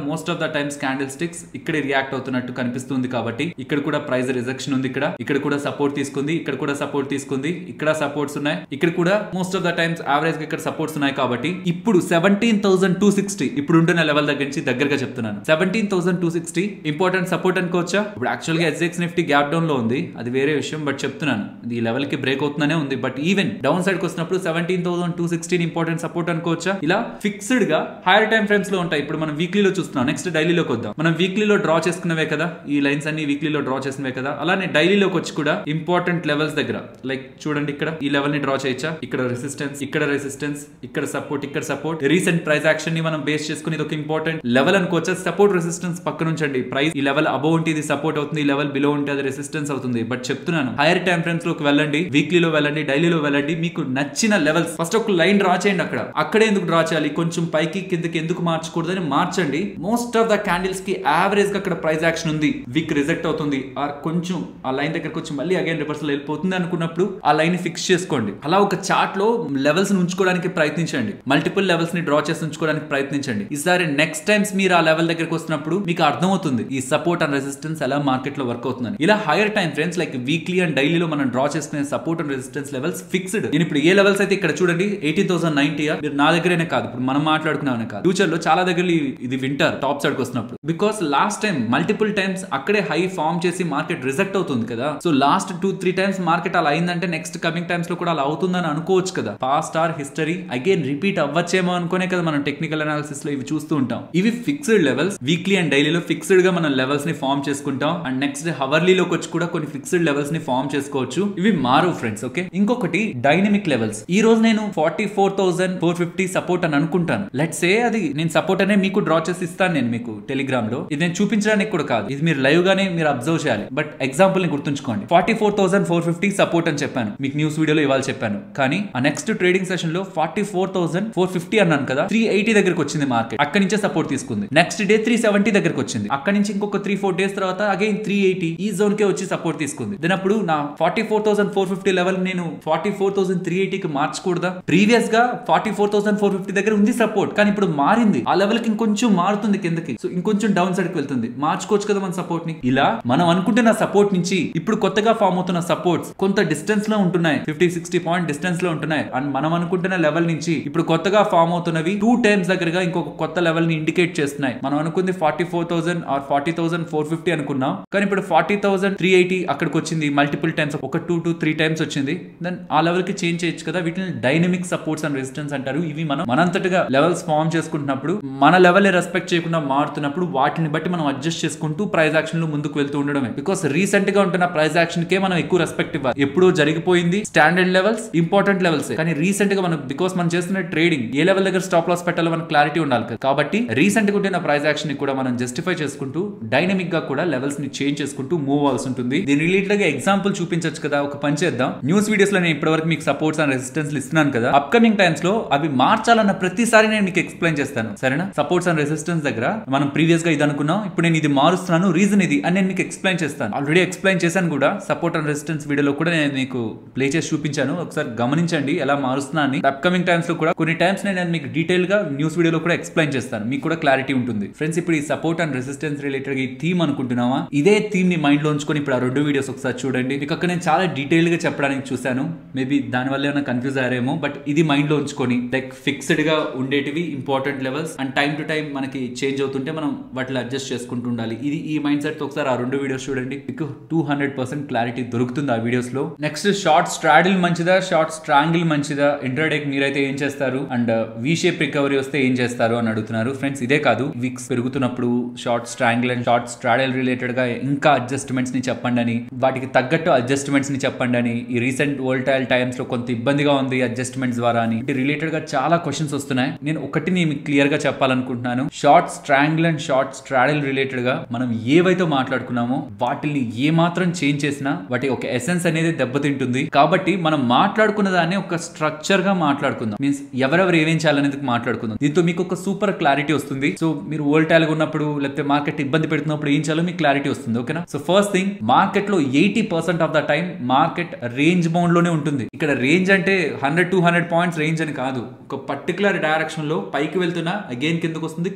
most of the times candle sticks ఇక్కడే రియాక్ట్ అవుతున్నట్టు కనిపిస్తుంది కాబట్టి ఇక్కడ కూడా ప్రైస్ రిజెక్షన్ ఉంది ఇక్కడ ఇక్కడ కూడా సపోర్ట్ తీసుకుంది ఇక్కడ కూడా సపోర్ట్ తీసుకుంది ఇక్కడ సపోర్ట్స్ ఉన్నాయి ఇక్కడ కూడా most of the times average గా ఇక్కడ సపోర్ట్స్ ఉన్నాయి కాబట్టి ఇప్పుడు సెవెంటీన్ థౌసండ్ టూ సిక్స్టీ ఇప్పుడు ఉంటున్న లెవెల్ దగ్గర నుంచి దగ్గరగా చెప్తున్నాను seventeen thousand two sixty important support అనుకోవచ్చా ఇప్పుడు యాక్చువల్ గా ఎస్ఎక్స్ నిఫ్టీ గ్యాప్ డౌన్ లో ఉంది అది వేరే విషయం బట్ చెప్తున్నాను ఇది ఈ లెవెల్ కి బ్రేక్ అవుతుందనే ఉంది బట్ ఈవెన్ డౌన్ సైడ్ కి వస్తున్నప్పుడు seventeen thousand two sixteen important support అనుకోవచ్చా ఇలా ఫిక్స్డ్ గా హైయర్ టైం ఫ్రేమ్స్ లో ఉంటాయి ఇప్పుడు మనం వీక్లీలో చూస్తున్నాం నెక్స్ట్ డైలీలోకి వద్దాం మనం వీక్లీలో డ్రా చేసుకున్నవే కదా ఈ లైన్స్ అన్ని వీక్లీలో డ్రా చేసినవే కదా అలానే డైలీలోకి వచ్చి కూడా ఇంపార్టెంట్ లెవెల్స్ దగ్గర లైక్ చూడండి ఇక్కడ ఈ లెవెల్ ని డ్రా చేయొచ్చా ఇక్కడ రెసిస్టెన్స్ ఇక్కడ రెసిస్టెన్స్ ఇక్కడ సపోర్ట్ ఇక్కడ సపోర్ట్ రీసెంట్ ప్రైస్ యాక్షన్ ని మనం బేస్ చేసుకుని ఇది ఒక ఇంపార్టెంట్ లెవెల్ అనుకోవచ్చా సపోర్ట్ రెసిస్టెన్స్ పక్కన ఉంచండి ప్రైస్ ఈ లెవెల్ అబౌవ్ ఉంటే ఇది సపోర్ట్ అవుతుంది ఈ లెవెల్ బిలో ఉంటే అది రెసిస్టెన్స్ అవుతుంది బట్ చెప్తున్నాను హైయర్ టైం ఫ్రేమ్స్ లోకి వెళ్ళండి వీక్లీలో వెళ్ళండి డైలీలో వెళ్ళండి మీకు నచ్చిన లెవెల్స్ ఫస్ట్ ఒక లైన్ డ్రా చేయండి అక్కడ అక్కడే ఎందుకు డ్రా చేయాలి కొంచెం పైకి కిందకి ఎందుకు మార్చకూడదని మార్చండి మోస్ట్ ఆఫ్ ద క్యాండిల్స్ కి యావరేజ్ గా అక్కడ ప్రైస్ యాక్షన్ ఉంది వీక్ రిజెక్ట్ అవుతుంది ఆర్ కొంచెం ఆ లైన్ దగ్గరకు వచ్చి మళ్ళీ అగైన్ రివర్స్ వెళ్ళిపోతుంది అనుకున్నప్పుడు ఆ లైన్ ఫిక్స్ చేసుకోండి అలా ఒక చార్ట్ లో లెవెల్స్ ఉంచుకోవడానికి ప్రయత్నించండి మల్టిపుల్ లెవెల్స్ ని డ్రా చేసి ఉంచుకోవడానికి ప్రయత్నించండి ఈసారి నెక్స్ట్ టైమ్స్ మీరు ఆ లెవెల్ దగ్గరకు వస్తున్నప్పుడు మీకు అర్థమవుతుంది ఈ సపోర్ట్ అండ్ రెసిస్టెన్స్ ఎలా మార్కెట్ లో వర్క్ అవుతుందని ఇలా higher time frames like weekly and డైలీలో మనం డ్రా చేసుకునే support and resistance levels fixed నేను ఇప్పుడు ఏ లెవెల్స్ అయితే ఇక్కడ చూడండి ఎయిటీన్ థౌసండ్ నైన్టీ మీరు నా దగ్గరనే కాదు ఇప్పుడు మనం మాట్లాడుకున్నామనే కాదు ఫ్యూచర్ లో చాలా దగ్గర ఇది వింటారు టాప్ సైడ్ వస్తున్నప్పుడు because last time multiple times అక్కడే హై ఫామ్ చేసి మార్కెట్ రిజెక్ట్ అవుతుంది కదా so last two three times market అలా అయిందంటే నెక్స్ట్ కమింగ్ టైమ్స్ లో కూడా అలా అవుతుందని అనుకోవచ్చు కదా past or history again repeat అవ్వచ్చేమో అనుకునే కదా మనం టెక్నికల్ అనాలిసిస్ లో ఇవి చూస్తూ ఉంటాం ఇవి ఫిక్స్డ్ లెవెల్స్ వీక్లీ అండ్ డైలీలో ఫిక్స్డ్ గా మనం లెవెల్స్ ని ఫామ్ చేసుకుంటాం అండ్ నెక్స్ట్ హవర్లీలోకి వచ్చి కూడా కొన్ని ఫిక్స్డ్ లెవెల్స్ ని ఫామ్ చేసుకోవచ్చు ఇవి మారు ఫ్రెండ్స్ ఓకే ఇంకొకటి డైనమిక్ లెవెల్స్ ఈ రోజు నేను forty four thousand four fifty support అని అనుకుంటాను లెట్ సే అది నేను సపోర్ట్ అనే మీకు డ్రా చేసి ఇస్తాను నేను మీకు టెలిగ్రామ్ లో ఇది నేను చూపించడానికి కూడా కాదు ఇది మీరు లైవ్ గానే మీరు అబ్జర్వ్ చేయాలి బట్ ఎగ్జాంపుల్ ని గుర్తుంచుకోండి forty four thousand four fifty support అని చెప్పాను మీకు న్యూస్ వీడియోలో ఇవాళ చెప్పాను కానీ ఆ నెక్స్ట్ ట్రేడింగ్ సెషన్ లో forty four thousand four fifty అన్నాను కదా త్రీ ఎయిటీ దగ్గరకు వచ్చింది మార్కెట్ అక్కడి నుంచే సపోర్ట్ తీసుకుంది నెక్స్ట్ డే త్రీ సెవెంటీ దగ్గరకు వచ్చింది అక్కడి నుంచి ఇంకొక త్రీ ఫోర్ డేస్ తర్వాత అగైన్ త్రీ ఎయిటీ ఈ జోన్ కే వచ్చి సపోర్ట్ తీసుకుంది దెన్ అప్పుడు నా forty four thousand four fifty level నేను ఫార్టీ ఫోర్ థౌసండ్ త్రీ ఎయిటీకి మార్చకూడదా ప్రీవియస్ గా forty four thousand four fifty దగ్గర ఉంది సపోర్ట్ కానీ ఇప్పుడు మారింది ఆ లెవెల్ కి ఇంకొంచెం మారుతుంది కిందకి సో ఇంకొంచెం డౌన్ సైడ్ కి వెళ్తుంది మార్చుకోవచ్చు కదా మన సపోర్ట్ ని ఇలా మనం అనుకుంటున్న సపోర్ట్ నుంచి ఇప్పుడు కొత్తగా ఫామ్ అవుతున్న సపోర్ట్స్ కొంత డిస్టెన్స్ లో ఉంటున్నాయి ఫిఫ్టీ సిక్స్టీ పాయింట్ డిస్టెన్స్ లో ఉంటున్నాయి అండ్ మనం అనుకుంటున్న లెవెల్ నుంచి ఇప్పుడు కొత్తగా ఫామ్ అవుతున్నవి టూ టైమ్స్ దగ్గరగా ఇంకొక కొత్త లెవెల్ ని ఇండికేట్ చేస్తున్నాయి మనం అనుకుంది forty four thousand or forty thousand four fifty అనుకున్నాం కానీ ఇప్పుడు ఫార్టీ థౌసండ్ త్రీ ఎయిటీ అక్కడికి వచ్చింది మల్టిపుల్ టైమ్స్ ఒక టూ టు త్రీ టైమ్స్ వచ్చింది దెన్ ఆ లెవెల్ కి చేంజ్ చేయొచ్చు కదా వీటిని డైనమిక్ సపోర్ట్స్ అండ్ రెసిస్టెన్స్ అంటారు ఇవి మనం మనంతటిగా లెవెల్స్ ఫామ్ చేసుకుంటున్నప్పుడు మన లెవెల్ రెస్పెక్ట్ చేయకుండా మారుతున్నప్పుడు వాటిని బట్టి మనం అడ్జస్ట్ చేసుకుంటూ ప్రైస్ యాక్షన్ లో ముందుకు వెళ్తూ ఉండడమే బికాస్ రీసెంట్ గా ఉంటున్న ప్రైస్ యాక్షన్ కే మనం ఎక్కువ రెస్పెక్ట్ ఇవ్వాలి ఎప్పుడో జరిగిపోయింది స్టాండర్డ్ లెవెల్స్ ఇంపార్టెంట్ లెవెల్స్ కానీ రీసెంట్ గా మనం బికాస్ మనం చేస్తున్న ట్రేడింగ్ ఏ లెవెల్ దగ్గర స్టాప్ లాస్ పెట్టాలో మనకు క్లారిటీ ఉండాలి కదా కాబట్టి రీసెంట్ గా ఉంటున్న ప్రైస్ యాక్షన్ ని కూడా మనం జస్టిఫై చేసుకుంటూ డైనమిక్ గా కూడా లెవెల్స్ ని చేంజ్ చేసుకుంటూ మూవ్ అవ్వాల్సి ఉంటుంది దీని రిలేటెడ్ గా ఎగ్జాంపుల్ చూపించచ్చు కదా ఒక పని చేద్దాం న్యూస్ వీడియోస్ లో నేను ఇప్పటివరకు మీకు సపోర్ట్స్ అండ్ రెసిస్టెన్స్ ఇస్తున్నాను కదా అప్కమింగ్ టైమ్స్ లో అవి మార్చాలన్న ప్రతిసారి నేను మీకు ఎక్స్ప్లెయిన్ చేస్తాను సరేనా సపోర్ట్స్ అండ్ రెసిస్టెన్స్ దగ్గర మనం ప్రీవియస్ గా ఇది అనుకున్నాం ఇప్పుడు నేను ఇది మారుస్తున్నాను రీజన్ ఇది అని నేను మీకు ఎక్స్ప్లెయిన్ చేస్తాను ఆల్రెడీ ఎక్స్ప్లెయిన్ చేశాను కూడా సపోర్ట్ అండ్ రెసిస్టెన్స్ వీడియోలో కూడా నేను మీకు ప్లే చేసి చూపించాను ఒకసారి గమనించండి ఎలా మారుస్తున్నా అని అప్కమింగ్ టైమ్స్ లో కూడా కొన్ని టైమ్స్ నేను మీకు డీటెయిల్ గా న్యూస్ వీడియోలో కూడా ఎక్స్ప్లెయిన్ చేస్తాను మీకు కూడా క్లారిటీ ఉంటుంది ఫ్రెండ్స్ ఇప్పుడు ఈ సపోర్ట్ అండ్ రెసిస్టెన్స్ రిలేటెడ్ ఈ థీమ్ అనుకుంటున్నావా ఇదే థీమ్ ని మైండ్ లో ఉంచుకొని ఇప్పుడు ఆ రెండు వీడియోస్ ఒకసారి చూడండి మీకు అక్కడ నేను చాలా డీటెయిల్ గా చెప్పడానికి చూశాను మేబీ దాని వల్ల ఏమైనా కన్ఫ్యూజ్ అయ్యారేమో బట్ ఇది మైండ్ లో ఉంచుకొని లైక్ ఫిక్స్డ్ గా ఉండేటివి important levels and time to time మనకి చేంజ్ అవుతుంటే మనం వాటిని అడ్జస్ట్ చేసుకుంటూ ఉండాలి ఇది ఈ మైండ్ సెట్ ఒకసారి ఆ రెండు వీడియోస్ చూడండి మీకు టూ హండ్రెడ్ పర్సెంట్ క్లారిటీ దొరుకుతుంది ఆ వీడియోస్ లో నెక్స్ట్ షార్ట్ స్ట్రాడిల్ మంచిదా షార్ట్ స్ట్రాంగిల్ మంచిదా ఇంటర్డేక్ మీరైతే ఏం చేస్తారు అండ్ వి షేప్ రికవరీ వస్తే ఏం చేస్తారు అని అడుగుతున్నారు ఫ్రెండ్స్ ఇదే కాదు వీక్స్ పెరుగుతున్నప్పుడు short strangle and short straddle related గా ఇంకా అడ్జస్ట్మెంట్స్ ని చెప్పండి అని వాటికి తగ్గట్టు అడ్జస్ట్మెంట్స్ ని చెప్పండి అని ఈ రీసెంట్ వోల్టైల్ టైమ్స్ లో కొంత ఇబ్బందిగా ఉంది అడ్జస్ట్మెంట్స్ ద్వారా అని రిలేటెడ్ గా చాలా క్వశ్చన్స్ వస్తున్నాయి నేను ఒకటి మీకు క్లియర్ గా చెప్పాలనుకుంటున్నాను short strangle and short straddle related గా మనం ఏవైతే మాట్లాడుకున్నామో వాటిని ఏ మాత్రం చేంజ్ చేసినా వాటి ఒక ఎసెన్స్ అనేది దెబ్బతింటుంది కాబట్టి మనం మాట్లాడుకున్న దాన్ని ఒక స్ట్రక్చర్ గా మాట్లాడుకుందాం మీన్స్ ఎవరెవరు ఏమేం చేయాలనేది మాట్లాడుకుందాం దీంతో మీకు ఒక సూపర్ క్లారిటీ వస్తుంది సో మీరు వోల్టైల్ ఉన్నప్పుడు లేకపోతే మార్కెట్ ఇబ్బంది పెడుతున్నప్పుడు ఏం చేయాలో మీకు క్లారిటీ వస్తుంది ఓకేనా సో ఫస్ట్ థింగ్ మార్కెట్ లో eighty percent of the time market range bound లోనే ఉంటుంది ఇక్కడ రేంజ్ అంటే hundred two hundred points range అని కాదు ఒక పర్టికులర్ డైరెక్షన్ లో పైకి వెళ్తున్నా అగైన్ కిందకు వస్తుంది కిందకు వెళ్తున్నా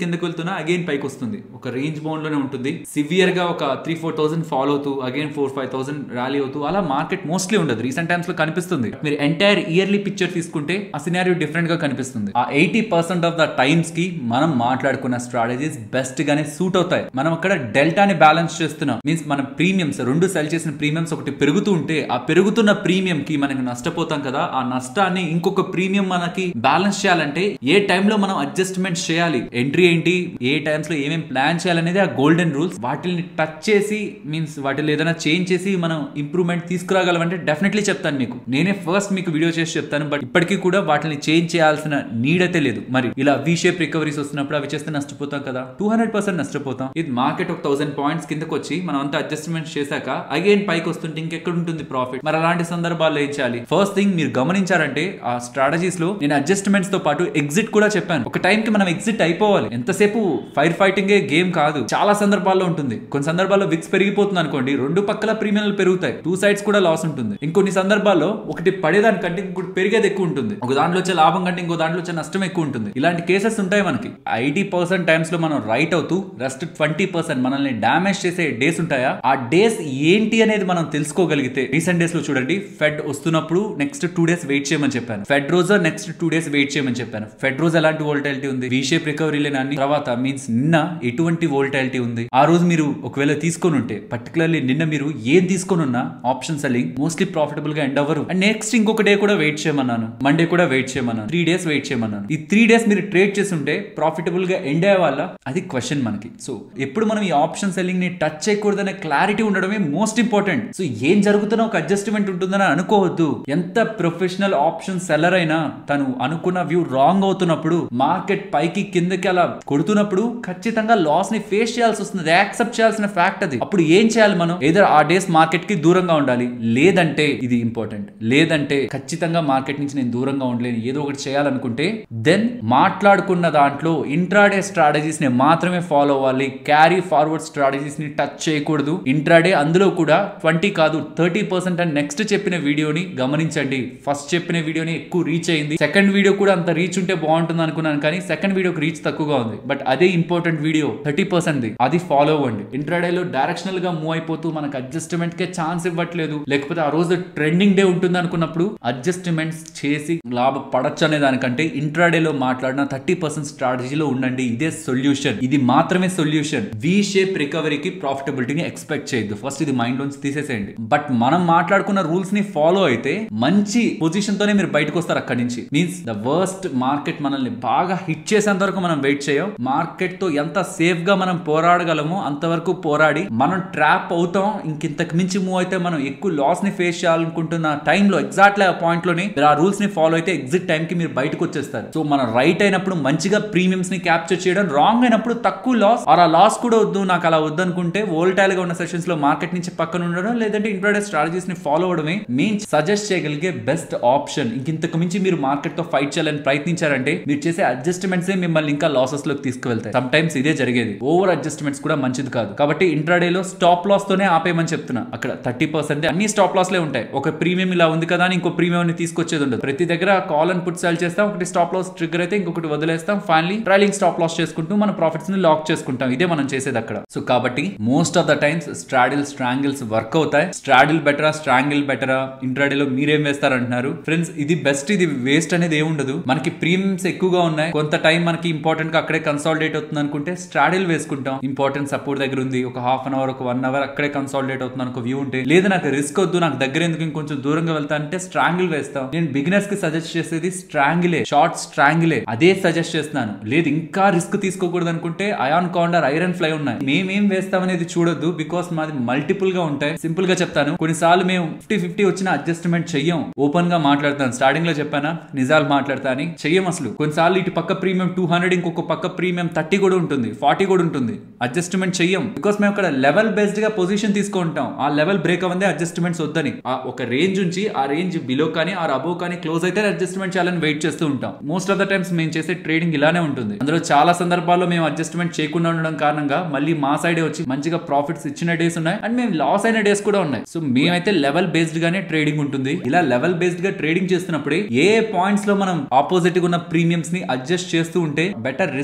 అవుతున్నా అగైన్ పైకి వస్తుంది ఒక రేంజ్ బౌండ్ లోనే ఉంటుంది సివియర్ గా ఒక త్రీ ఫోర్ థౌసండ్ ఫాలో అవుతూ again four five thousand rally అవుతూ అలా మార్కెట్ మోస్ట్లీ ఉండదు రీసెంట్ టైమ్స్ లో కనిపిస్తుంది మీరు ఎంటైర్ ఇయర్లీ పిక్చర్ తీసుకుంటే ఆ సినారియో డిఫరెంట్ గా కనిపిస్తుంది ఆ eighty percent of the times కి మనం మాట్లాడుకున్న స్ట్రాటజీస్ బెస్ట్ గానే సూట్ అవుతాయి మనం అక్కడ డెల్టాని బ్యాలెన్స్ చేస్తున్నాం మీన్స్ మన ప్రీమియమ్స్ రెండు సెల్ చేసిన ప్రీమియమ్స్ ఒకటి పెరుగుతూ ఉంటే ఆ పెరుగుతున్న ప్రీమియం కి మనకి నష్టపోతాం కదా ఆ నష్టాన్ని ఇంకొక ప్రీమియం మనకి బ్యాలెన్స్ చేయాలంటే ఏ టైంలో మనం అడ్జస్ట్మెంట్ చేయాలి ఎంట్రీ ఏంటి ఏ టైమ్స్ లో ఏమేమి ప్లాన్ చేయాలనేది ఆ గోల్డెన్ రూల్స్ వాటిని టచ్ చేసి మీన్స్ వాటిలో ఏదైనా చేంజ్ చేసి మనం ఇంప్రూవ్మెంట్ తీసుకురాగలమంటే డెఫినెట్లీ చెప్తాను మీకు నేనే ఫస్ట్ మీకు వీడియో చేసి చెప్తాను బట్ ఇప్పటికీ కూడా వాటిని చేంజ్ చేయాల్సిన నీడ్ అయితే లేదు మరి ఇలా వి షేప్ రికవరీస్ వస్తున్నప్పుడు అవి చేస్తే నష్టపోతాం కదా టూ హండ్రెడ్ పర్సెంట్ నష్టపోతాం ఇది మార్కెట్ ఒక థౌసండ్ పాయింట్స్ కిందకి వచ్చి మనం అంతా అడ్జస్ట్మెంట్ చేశాక అగైన్ పైకి వస్తుంటే ఇంకెక్కడ ఉంటుంది ప్రాఫిట్ మరి అలాంటి సందర్భాల్లో ఏం చేయాలి ఫస్ట్ థింగ్ మీరు గమనించారంటే ఆ స్ట్రాటజీస్ లో నేను అడ్జస్ట్మెంట్స్ తో పాటు ఎగ్జిట్ కూడా చెప్పాను ఒక టైం కి మనం ఎగ్జిట్ అయిపోవాలి ఎంతసేపు ఫైర్ ఫైటింగ్ గేమ్ కాదు చాలా సందర్భాల్లో ఉంటుంది కొన్ని సందర్భాల్లో విక్స్ పెరిగిపోతుంది అనుకోండి రెండు పక్కల ప్రీమియంలు పెరుగుతాయి టూ సైడ్స్ కూడా లాస్ ఉంటుంది ఇంకొన్ని సందర్భాల్లో ఒకటి పడేదానికంటే ఇంకోటి పెరిగేది ఎక్కువ ఉంటుంది ఒక దాంట్లో వచ్చే లాభం కంటే ఇంకో దాంట్లో వచ్చే నష్టం ఎక్కువ ఉంటుంది ఇలాంటి కేసెస్ ఉంటాయి మనకి ఎయిటీ పర్సెంట్ టైమ్స్ లో మనం రైట్ అవుతూ రెస్ట్ ట్వంటీ పర్సెంట్ మనల్ని డామేజ్ చేసే డేస్ ఉంటాయా ఆ డేస్ ఏంటి అనేది మనం తెలుసుకోగలిగితే రీసెంట్ డేస్ లో చూడండి ఫెడ్ వస్తున్నప్పుడు నెక్స్ట్ టూ డేస్ వెయిట్ చేయమని చెప్పాను ఫెడ్ రోజు నెక్స్ట్ టూ డేస్ వెయిట్ చేయమని చెప్పాను ఫెడ్ రోజు ఎలాంటి వోల్టాలిటీ ఉంది వి షేప్ రికవరీ లేని తర్వాత మీన్స్ నిన్న ఎటువంటి వోల్టాలిటీ ఉంది ఆ రోజు మీరు ఒకవేళ తీసుకొని ఉంటే పర్టికులర్లీ నిన్న మీరు ఏం తీసుకొని ఉన్నా ఆప్షన్ సెల్లింగ్ మోస్ట్లీ ప్రాఫిటబుల్ గా ఎండ్ అవ్వరు అండ్ నెక్స్ట్ ఇంకొక డే కూడా వెయిట్ చేయమన్నాను మండే కూడా వెయిట్ చేయమన్నాను త్రీ డేస్ వెయిట్ చేయమన్నాను ఈ త్రీ డేస్ మీరు ట్రేడ్ చేస్తుంటే ప్రాఫిటబుల్ గా ఎండ్ అయ్యే వాళ్ళ అది క్వశ్చన్ మనకి సో ఎప్పుడు మనం ఈ ఆప్షన్ సెల్లింగ్ ని టచ్ చేయకూడదనే క్లారిటీ ఉండడమే మోస్ట్ ఇంపార్టెంట్ సో ఏం జరుగుతున్నా ఒక అడ్జస్ట్మెంట్ ఉంటుందని అనుకోవద్దు ఎంత ప్రొఫెషనల్ ఆప్షన్ సెల్లర్ అయినా తను అనుకున్న వ్యూ రాంగ్ అవుతున్నప్పుడు మార్కెట్ పైకి కిందకి అలా కొడుతున్నప్పుడు ఖచ్చితంగా లాస్ ని ఫేస్ చేయాల్సి వస్తుంది యాక్సెప్ట్ చేయాల్సిన ఫ్యాక్ట్ అది అప్పుడు ఏం చేయాలి మనం ఏదో ఆ డేస్ మార్కెట్ కి దూరంగా ఉండాలి లేదంటే ఇది ఇంపార్టెంట్ లేదంటే ఖచ్చితంగా మార్కెట్ నుంచి నేను దూరంగా ఉండలేను ఏదో ఒకటి చేయాలనుకుంటే దెన్ మాట్లాడుకున్న దాంట్లో ఇంట్రాడే స్ట్రాటజీస్ ని మాత్రమే ఫాలో అవ్వాలి క్యారీ ఫార్వర్డ్ స్ట్రాటజీస్ ని టచ్ చేయకూడదు ఇంట్రాడే అందులో కూడా ట్వంటీ కాదు థర్టీ పర్సెంట్ అని నెక్స్ట్ చెప్పిన వీడియోని గమనించండి ఫస్ట్ చెప్పిన వీడియోని ఎక్కువ రీచ్ అయింది సెకండ్ వీడియో కూడా అంత రీచ్ ఉంటే బాగుంటుంది అనుకున్నాను కానీ సెకండ్ వీడియోకి రీచ్ తక్కువగా ఉంది బట్ అదే ఇంపార్టెంట్ వీడియో థర్టీ పర్సెంట్ అది ఫాలో అవ్వండి ఇంట్రాడేలో డైరెక్షనల్ గా మూవ్ అయిపోతూ మనకు అడ్జస్ట్మెంట్ కే ఛాన్స్ ఇవ్వట్లేదు లేకపోతే ఆ రోజు ట్రెండింగ్ డే ఉంటుంది అనుకున్నప్పుడు అడ్జస్ట్మెంట్స్ చేసి లాభ పడచ్చు అనే దానికంటే ఇంట్రాడేలో మాట్లాడిన థర్టీ పర్సెంట్ స్ట్రాటజీలో ఉండండి ఇదే సొల్యూషన్ ఇది మాత్రమే సొల్యూషన్ వి షేప్ రికవరీకి ప్రాఫిటబిలిటీని ఎక్స్పెక్ట్ చేయొద్దు ఫస్ట్ ఇది మైండ్ లోంచి తీసేసేయండి బట్ మనం మాట్లాడుకున్న రూల్స్ ని ఫాలో అయితే మంచి పొజిషన్ తోనే మీరు బయటకు వస్తారు అక్కడి నుంచి మీన్స్ ద వర్స్ట్ మార్కెట్ మనల్ని బాగా హిట్ చేసేంత వరకు మనం వెయిట్ చేయం మార్కెట్ తో ఎంత సేఫ్ గా మనం పోరాడగలమో అంతవరకు పోరాడి మనం ట్రాప్ అవుతాం ఇంకింతకు మించి మూవ్ అయితే మనం ఎక్కువ లాస్ ని ఫేస్ చేయాలనుకుంటున్న టైంలో ఎగ్జాక్ట్లీ ఆ పాయింట్ లోనే మీరు ఆ రూల్స్ ని ఫాలో అయితే ఎగ్జిట్ టైం కి మీరు బయటకు వచ్చేస్తారు సో మనం రైట్ అయినప్పుడు మంచిగా ప్రీమియమ్స్ ని క్యాప్చర్ చేయడం రాంగ్ అయినప్పుడు తక్కువ లాస్ ఆర్ ఆ లాస్ కూడా వద్దు నాకు అలా వద్దు అనుకుంటే వోల్టైల్ గా ఉన్న సెషన్స్ లో మార్కెట్ నుంచి పక్కన ఉండడం లేదంటే ఇంట్రాడే స్ట్రాటజీస్ ని ఫాలో అవడమే మెయిన్ సజెస్ట్ చేయగలిగే బెస్ట్ ఆప్షన్ ఇంకింతకు మించి మీరు మార్కెట్ తో ఫైట్ చేయాలని ప్రయత్నించారంటే మీరు చేసే అడ్జస్ట్మెంట్స్ మిమ్మల్ని ఇంకా లాసెస్ లోకి తీసుకువెళ్తాయి సమ్ టైమ్స్ ఇదే జరిగేది ఓవర్ అడ్జస్ట్మెంట్స్ కూడా మంచిది కాదు కాబట్టి ఇంట్రాడేలో స్టాప్ లాస్ తోనే ఆపేయమని చెప్తున్నా అక్కడ థర్టీ పర్సెంట్ అన్ని స్టాప్ లాస్ లే ఉంటాయి ఒక ప్రీమియం ఇలా ఉంది కదా అని ఇంకో ప్రీమియం ని తీసుకొచ్చేది ఉండదు ప్రతి దగ్గర కాల్ అండ్ పుట్ సెల్ చేస్తాం ఒకటి స్టాప్ లాస్ ట్రిగర్ అయితే ఇంకొకటి వదిలేస్తాం ఫైనలీ ట్రైలింగ్ స్టాప్ లాస్ చేసుకుంటూ మన ప్రాఫిట్స్ ని లాక్ చేసుకుంటాం ఇదే మనం చేసేది అక్కడ సో కాబట్టి most of the times straddle strangles work అవుతాయి స్ట్రాడిల్ బెటరా స్ట్రాంగిల్ బెటరా ఇంట్రాడేలో మీరేం వేస్తారంటున్నారు ఫ్రెండ్స్ ఇది బెస్ట్ ఇది వేస్ట్ అనేది ఏముండదు మనకి ప్రీమియమ్స్ ఎక్కువగా ఉన్నాయి కొంత టైం మనకి ఇంపార్టెంట్ గా అక్కడే కన్సాలిడేట్ అవుతుంది అనుకుంటే స్ట్రాడిల్ వేసుకుంటాం ఇంపార్టెంట్ సపోర్ట్ దగ్గర ఉంది ఒక హాఫ్ అన్ అవర్ ఒక వన్ అవర్ అక్కడే కన్సాలిడేట్ అవుతుంది అనుకో వ్యూ ఉంటే లేదు నాకు రిస్క్ వద్దు నాకు దగ్గర ఎందుకు ఇంకొంచెం దూరంగా వెళ్తా అంటే స్ట్రాంగిల్ వేస్తాం నేను బిగినర్స్ కి సజెస్ట్ చేసేది స్ట్రాంగిలే షార్ట్ స్ట్రాంగిలే అదే సజెస్ట్ చేస్తున్నాను లేదు ఇంకా రిస్క్ తీసుకోకూడదు అనుకుంటే అయాన్ కౌండర్ ఐరన్ ఫ్లై ఉన్నాయి మేమేం వేస్తాం అనేది చూడొద్దు బికాస్ మాది మల్టిపుల్ గా ఉంటాయి సింపుల్ గా చెప్తాను కొన్నిసార్లు మేము ఫిఫ్టీ ఫిఫ్టీ వచ్చిన అడ్జస్ట్మెంట్ చెయ్యం ఓపెన్ గా మాట్లాడతాను స్టార్టింగ్ లో చెప్పానా నిజాలు మాట్లాడతా అని చెయ్యం అసలు కొన్నిసార్లు ఇటు పక్క ప్రీమియం టూ హండ్రెడ్ ఇంకొక పక్క ప్రీమియం థర్టీ కూడా ఉంటుంది ఫార్టీ కూడా ఉంటుంది అడ్జస్ట్మెంట్ చెయ్యం బికాస్ మేము ఇక్కడ లెవెల్ బేస్డ్ గా పొజిషన్ తీసుకుంటాం ఆ లెవెల్ బ్రేక్ అవ్వందే అడ్జస్ట్మెంట్స్ వద్దని ఆ ఒక రేంజ్ నుంచి ఆ రేంజ్ బిలో కానీ ఆ అబోవ్ కానీ క్లోజ్ అయితే అడ్జస్ట్మెంట్ చేయాలని వెయిట్ చేస్తూ ఉంటాం మోస్ట్ ఆఫ్ ద టైమ్స్ మేము చేసే ట్రేడింగ్ ఇలానే ఉంటుంది అందులో చాలా సందర్భాల్లో మేము అడ్జస్ట్మెంట్ చేయకుండా ఉండడం కారణంగా మళ్ళీ మా సైడే వచ్చి మంచిగా ప్రాఫిట్స్ ఇచ్చిన డేస్ ఉన్నాయి అండ్ మేము లాస్ అయిన డేస్ కూడా ఉన్నాయి సో మేమైతే లెవెల్ బేస్డ్ గానే ట్రేడింగ్ ఉంటుంది ఇలా లెవెల్ బేస్డ్ గా ట్రేడింగ్ చేస్తున్నప్పుడే ఏ పాయింట్స్ లో మనం ఆపోజిట్ గా ఉన్న ప్రీమియమ్స్ ని అడ్జస్ట్ చేస్తూ ఉంటే better risk reward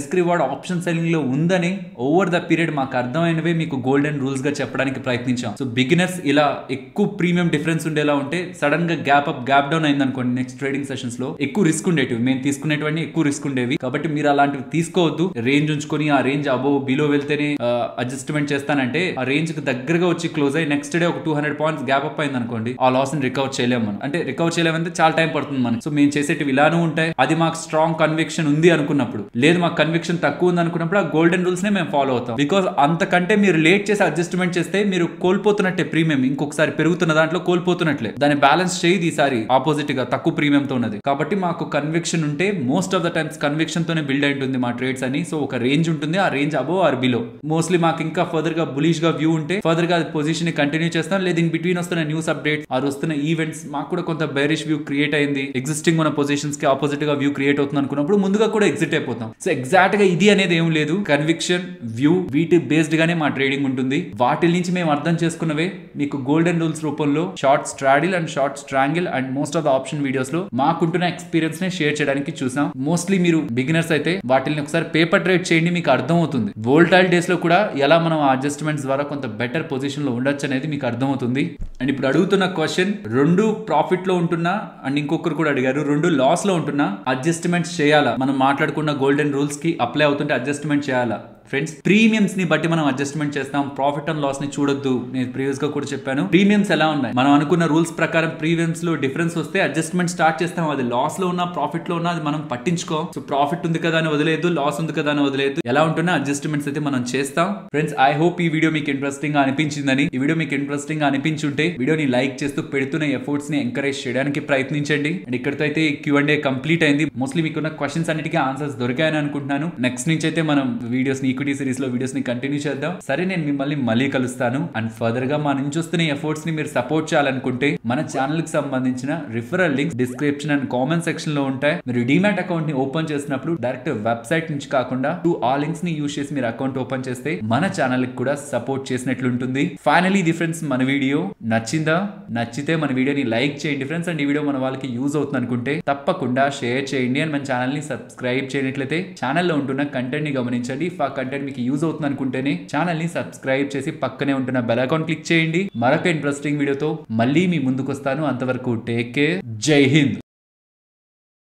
option selling లో ఉందని ఓవర్ ద పీరియడ్ మాకు అర్థమైనవే మీకు గోల్డెన్ రూల్స్ గా చెప్పడానికి ప్రయత్నించాం సో బిగినర్స్ ఇలా ఎక్కువ ప్రీమియం డిఫరెన్స్ ఉండేలా ఉంటే సడన్ గా గ్యాప్ అప్ గ్యాప్ డౌన్ అయింది అనుకోండి నెక్స్ట్ ట్రేడింగ్ సెషన్స్ లో ఎక్కువ రిస్క్ ఉండేటివి మేము తీసుకునేటువంటి ఎక్కువ రిస్క్ ఉండేవి కాబట్టి మీరు అలాంటివి తీసుకోవద్దు రేంజ్ ఉంచుకొని ఆ రేంజ్ అబో బిలో వెళ్తేనే అడ్జస్ట్మెంట్ చేస్తానంటే ఆ రేంజ్ కి దగ్గరగా వచ్చి క్లోజ్ అయ్యి నెక్స్ట్ డే ఒక two hundred points gap up అయింది అనుకోండి ఆ లాస్ ని రికవర్ చేయలేము మనం అంటే రికవర్ చేయలేమంటే చాలా టైం పడుతుంది మనకి సో మేము చేసేటివి ఇలానూ ఉంటాయి అది మాకు స్ట్రాంగ్ కన్విక్షన్ ఉంది అనుకున్నప్పుడు లేదు మాకు కన్విక్షన్ తక్కువ ఉంది అనుకున్నప్పుడు ఆ గోల్డెన్ రూల్స్ నే మేము ఫాలో అవుతాం బికాస్ అంతకంటే మీరు లేట్ చేసి అడ్జస్ట్మెంట్ చేస్తే మీరు కోల్పోతున్నట్టే ప్రీమియం ఇంకొకసారి పెరుగుతున్న దాంట్లో కోల్పోతున్నట్లే దాన్ని బ్యాలెన్స్ చేయదు ఈసారి ఆపోజిట్ గా తక్కువ ప్రీమియం తో ఉన్నది కాబట్టి మాకు కన్విక్షన్ ఉంటే most of the times conviction తోనే బిల్డ్ అయి ఉంటుంది మా ట్రేడ్స్ అని సో ఒక రేంజ్ ఉంటుంది ఆ range above or below mostly మాకు ఇంకా ఫర్దర్ గా బులిష్ గా వ్యూ ఉంటే ఫర్దర్ గా పొజిషన్ ని కంటిన్యూ చేస్తాం లేదా ఇన్ బిట్వీన్ వస్తున్న న్యూస్ అప్డేట్స్ ఆర్ వస్తున్న ఈవెంట్స్ మాకు కూడా కొంత బేరిష్ వ్యూ క్రియేట్ అయింది ఎగ్జిస్టింగ్ ఉన్న పొజిషన్స్ కి ఆపోజిట్ గా వ్యూ క్రియేట్ అవుతుంది అనుకున్నప్పుడు ముందుగా కూడా ఎగ్జిట్ అయిపోతాం సో ఎగ్జాక్ట్ గా ఇది అనేది ఏం లేదు కన్విక్షన్ వ్యూ వీటి బేస్డ్ గానే మా ట్రేడింగ్ ఉంటుంది వాటి నుంచి మేము అర్థం చేసుకున్నవే మీకు గోల్డెన్ రూల్స్ రూపంలో short straddle and short strangle and most of the option videos లో మాకుంటున్న ఎక్స్పీరియన్స్ నే షేర్ చేయడానికి చూసాం మోస్ట్లీ మీరు బిగినర్స్ అయితే వాటిని ఒకసారి పేపర్ ట్రేడ్ చేయండి మీకు అర్థం అవుతుంది వోల్టైల్ డేస్ లో కూడా ఎలా మనం అడ్జస్ట్మెంట్స్ ద్వారా కొంత బెటర్ పొజిషన్ లో ఉండొచ్చు అనేది మీకు అర్థమవుతుంది అండ్ ఇప్పుడు అడుగుతున్న క్వశ్చన్ రెండు ప్రాఫిట్ లో ఉంటున్నా అండ్ ఇంకొకరు కూడా అడిగారు రెండు లాస్ లో ఉంటున్నా అడ్జస్ట్మెంట్స్ చేయాలా మనం మాట్లాడుకున్న గోల్డెన్ రూల్స్ కి అప్లై అవుతుంటే అడ్జస్ట్మెంట్ చేయాలా ఫ్రెండ్స్ ప్రీమియమ్స్ ని బట్టి మనం అడ్జస్ట్మెంట్ చేస్తాం ప్రాఫిట్ అండ్ లాస్ ని చూడొద్దు నేను ప్రీవియస్ గా కూడా చెప్పాను ప్రీమియమ్స్ ఎలా ఉన్నాయి మనం అనుకున్న రూల్స్ ప్రకారం ప్రీమియమ్స్ లో డిఫరెన్స్ వస్తే అడ్జస్ట్మెంట్ స్టార్ట్ చేస్తాం అది లాస్ లో ఉన్న ప్రాఫిట్ లో ఉన్న అది మనం పట్టించుకో సో ప్రాఫిట్ ఉంది కదా అని వదిలేదు లాస్ ఉంది కదా అని వదిలేదు ఎలా ఉంటున్నా అడ్జస్ట్మెంట్స్ అయితే మనం చేస్తాం ఫ్రెండ్స్ ఐ హోప్ ఈ వీడియో మీకు ఇంట్రెస్టింగ్ గా అనిపించిందని ఈ వీడియో మీకు ఇంట్రెస్టింగ్ గా అనిపించుంటే వీడియోని లైక్ చేస్తూ పెడుతున్న ఎఫర్ట్స్ ని ఎంకరేజ్ చేయడానికి ప్రయత్నించండి అండ్ ఇక్కడితో అయితే క్యూ అండ్ కంప్లీట్ అయింది మోస్ట్లీ మీకున్న క్వశ్చన్స్ అన్నిటికీ ఆన్సర్స్ దొరికాయని అనుకుంటున్నాను నెక్స్ట్ నుంచి అయితే మనం వీడియోస్ ని ఈక్విటీ సిరీస్ లో వీడియోస్ ని కంటిన్యూ చేద్దాం సరే నేను మిమ్మల్ని మళ్ళీ కలుస్తాను అండ్ ఫర్దర్ గా మా నుంచి వస్తున్న ఎఫర్ట్స్ ని మీరు సపోర్ట్ చేయాలనుకుంటే మన ఛానల్ కి సంబంధించిన referral links description and comment section లో ఉంటాయి మీరు డిమాట్ అకౌంట్ ని ఓపెన్ చేసినప్పుడు డైరెక్ట్ వెబ్సైట్ నుంచి కాకుండా టూ ఆ లింక్స్ ని యూస్ చేసి మీరు అకౌంట్ ఓపెన్ చేస్తే మన ఛానల్ కి కూడా సపోర్ట్ చేసినట్లుంటుంది ఫైనలీ ఇది ఫ్రెండ్స్ మన వీడియో నచ్చిందా నచ్చితే మన వీడియోని లైక్ చేయండి ఫ్రెండ్స్ అండ్ ఈ వీడియో మన వాళ్ళకి యూజ్ అవుతుంది అనుకుంటే తప్పకుండా షేర్ చేయండి అండ్ మన ఛానల్ ని సబ్స్క్రైబ్ చేయనట్లయితే ఛానల్లో ఉంటున్న కంటెంట్ ని గమనించండి ఇఫ్ ఆ కంటెంట్ మీకు యూజ్ అవుతుంది అనుకుంటేనే ఛానల్ ని సబ్స్క్రైబ్ చేసి పక్కనే ఉంటున్న బెల్ అకౌంట్ క్లిక్ చేయండి మరొక ఇంట్రెస్టింగ్ వీడియోతో మళ్ళీ మీ ముందుకు వస్తాను అంతవరకు టేక్ కేర్ జై హింద్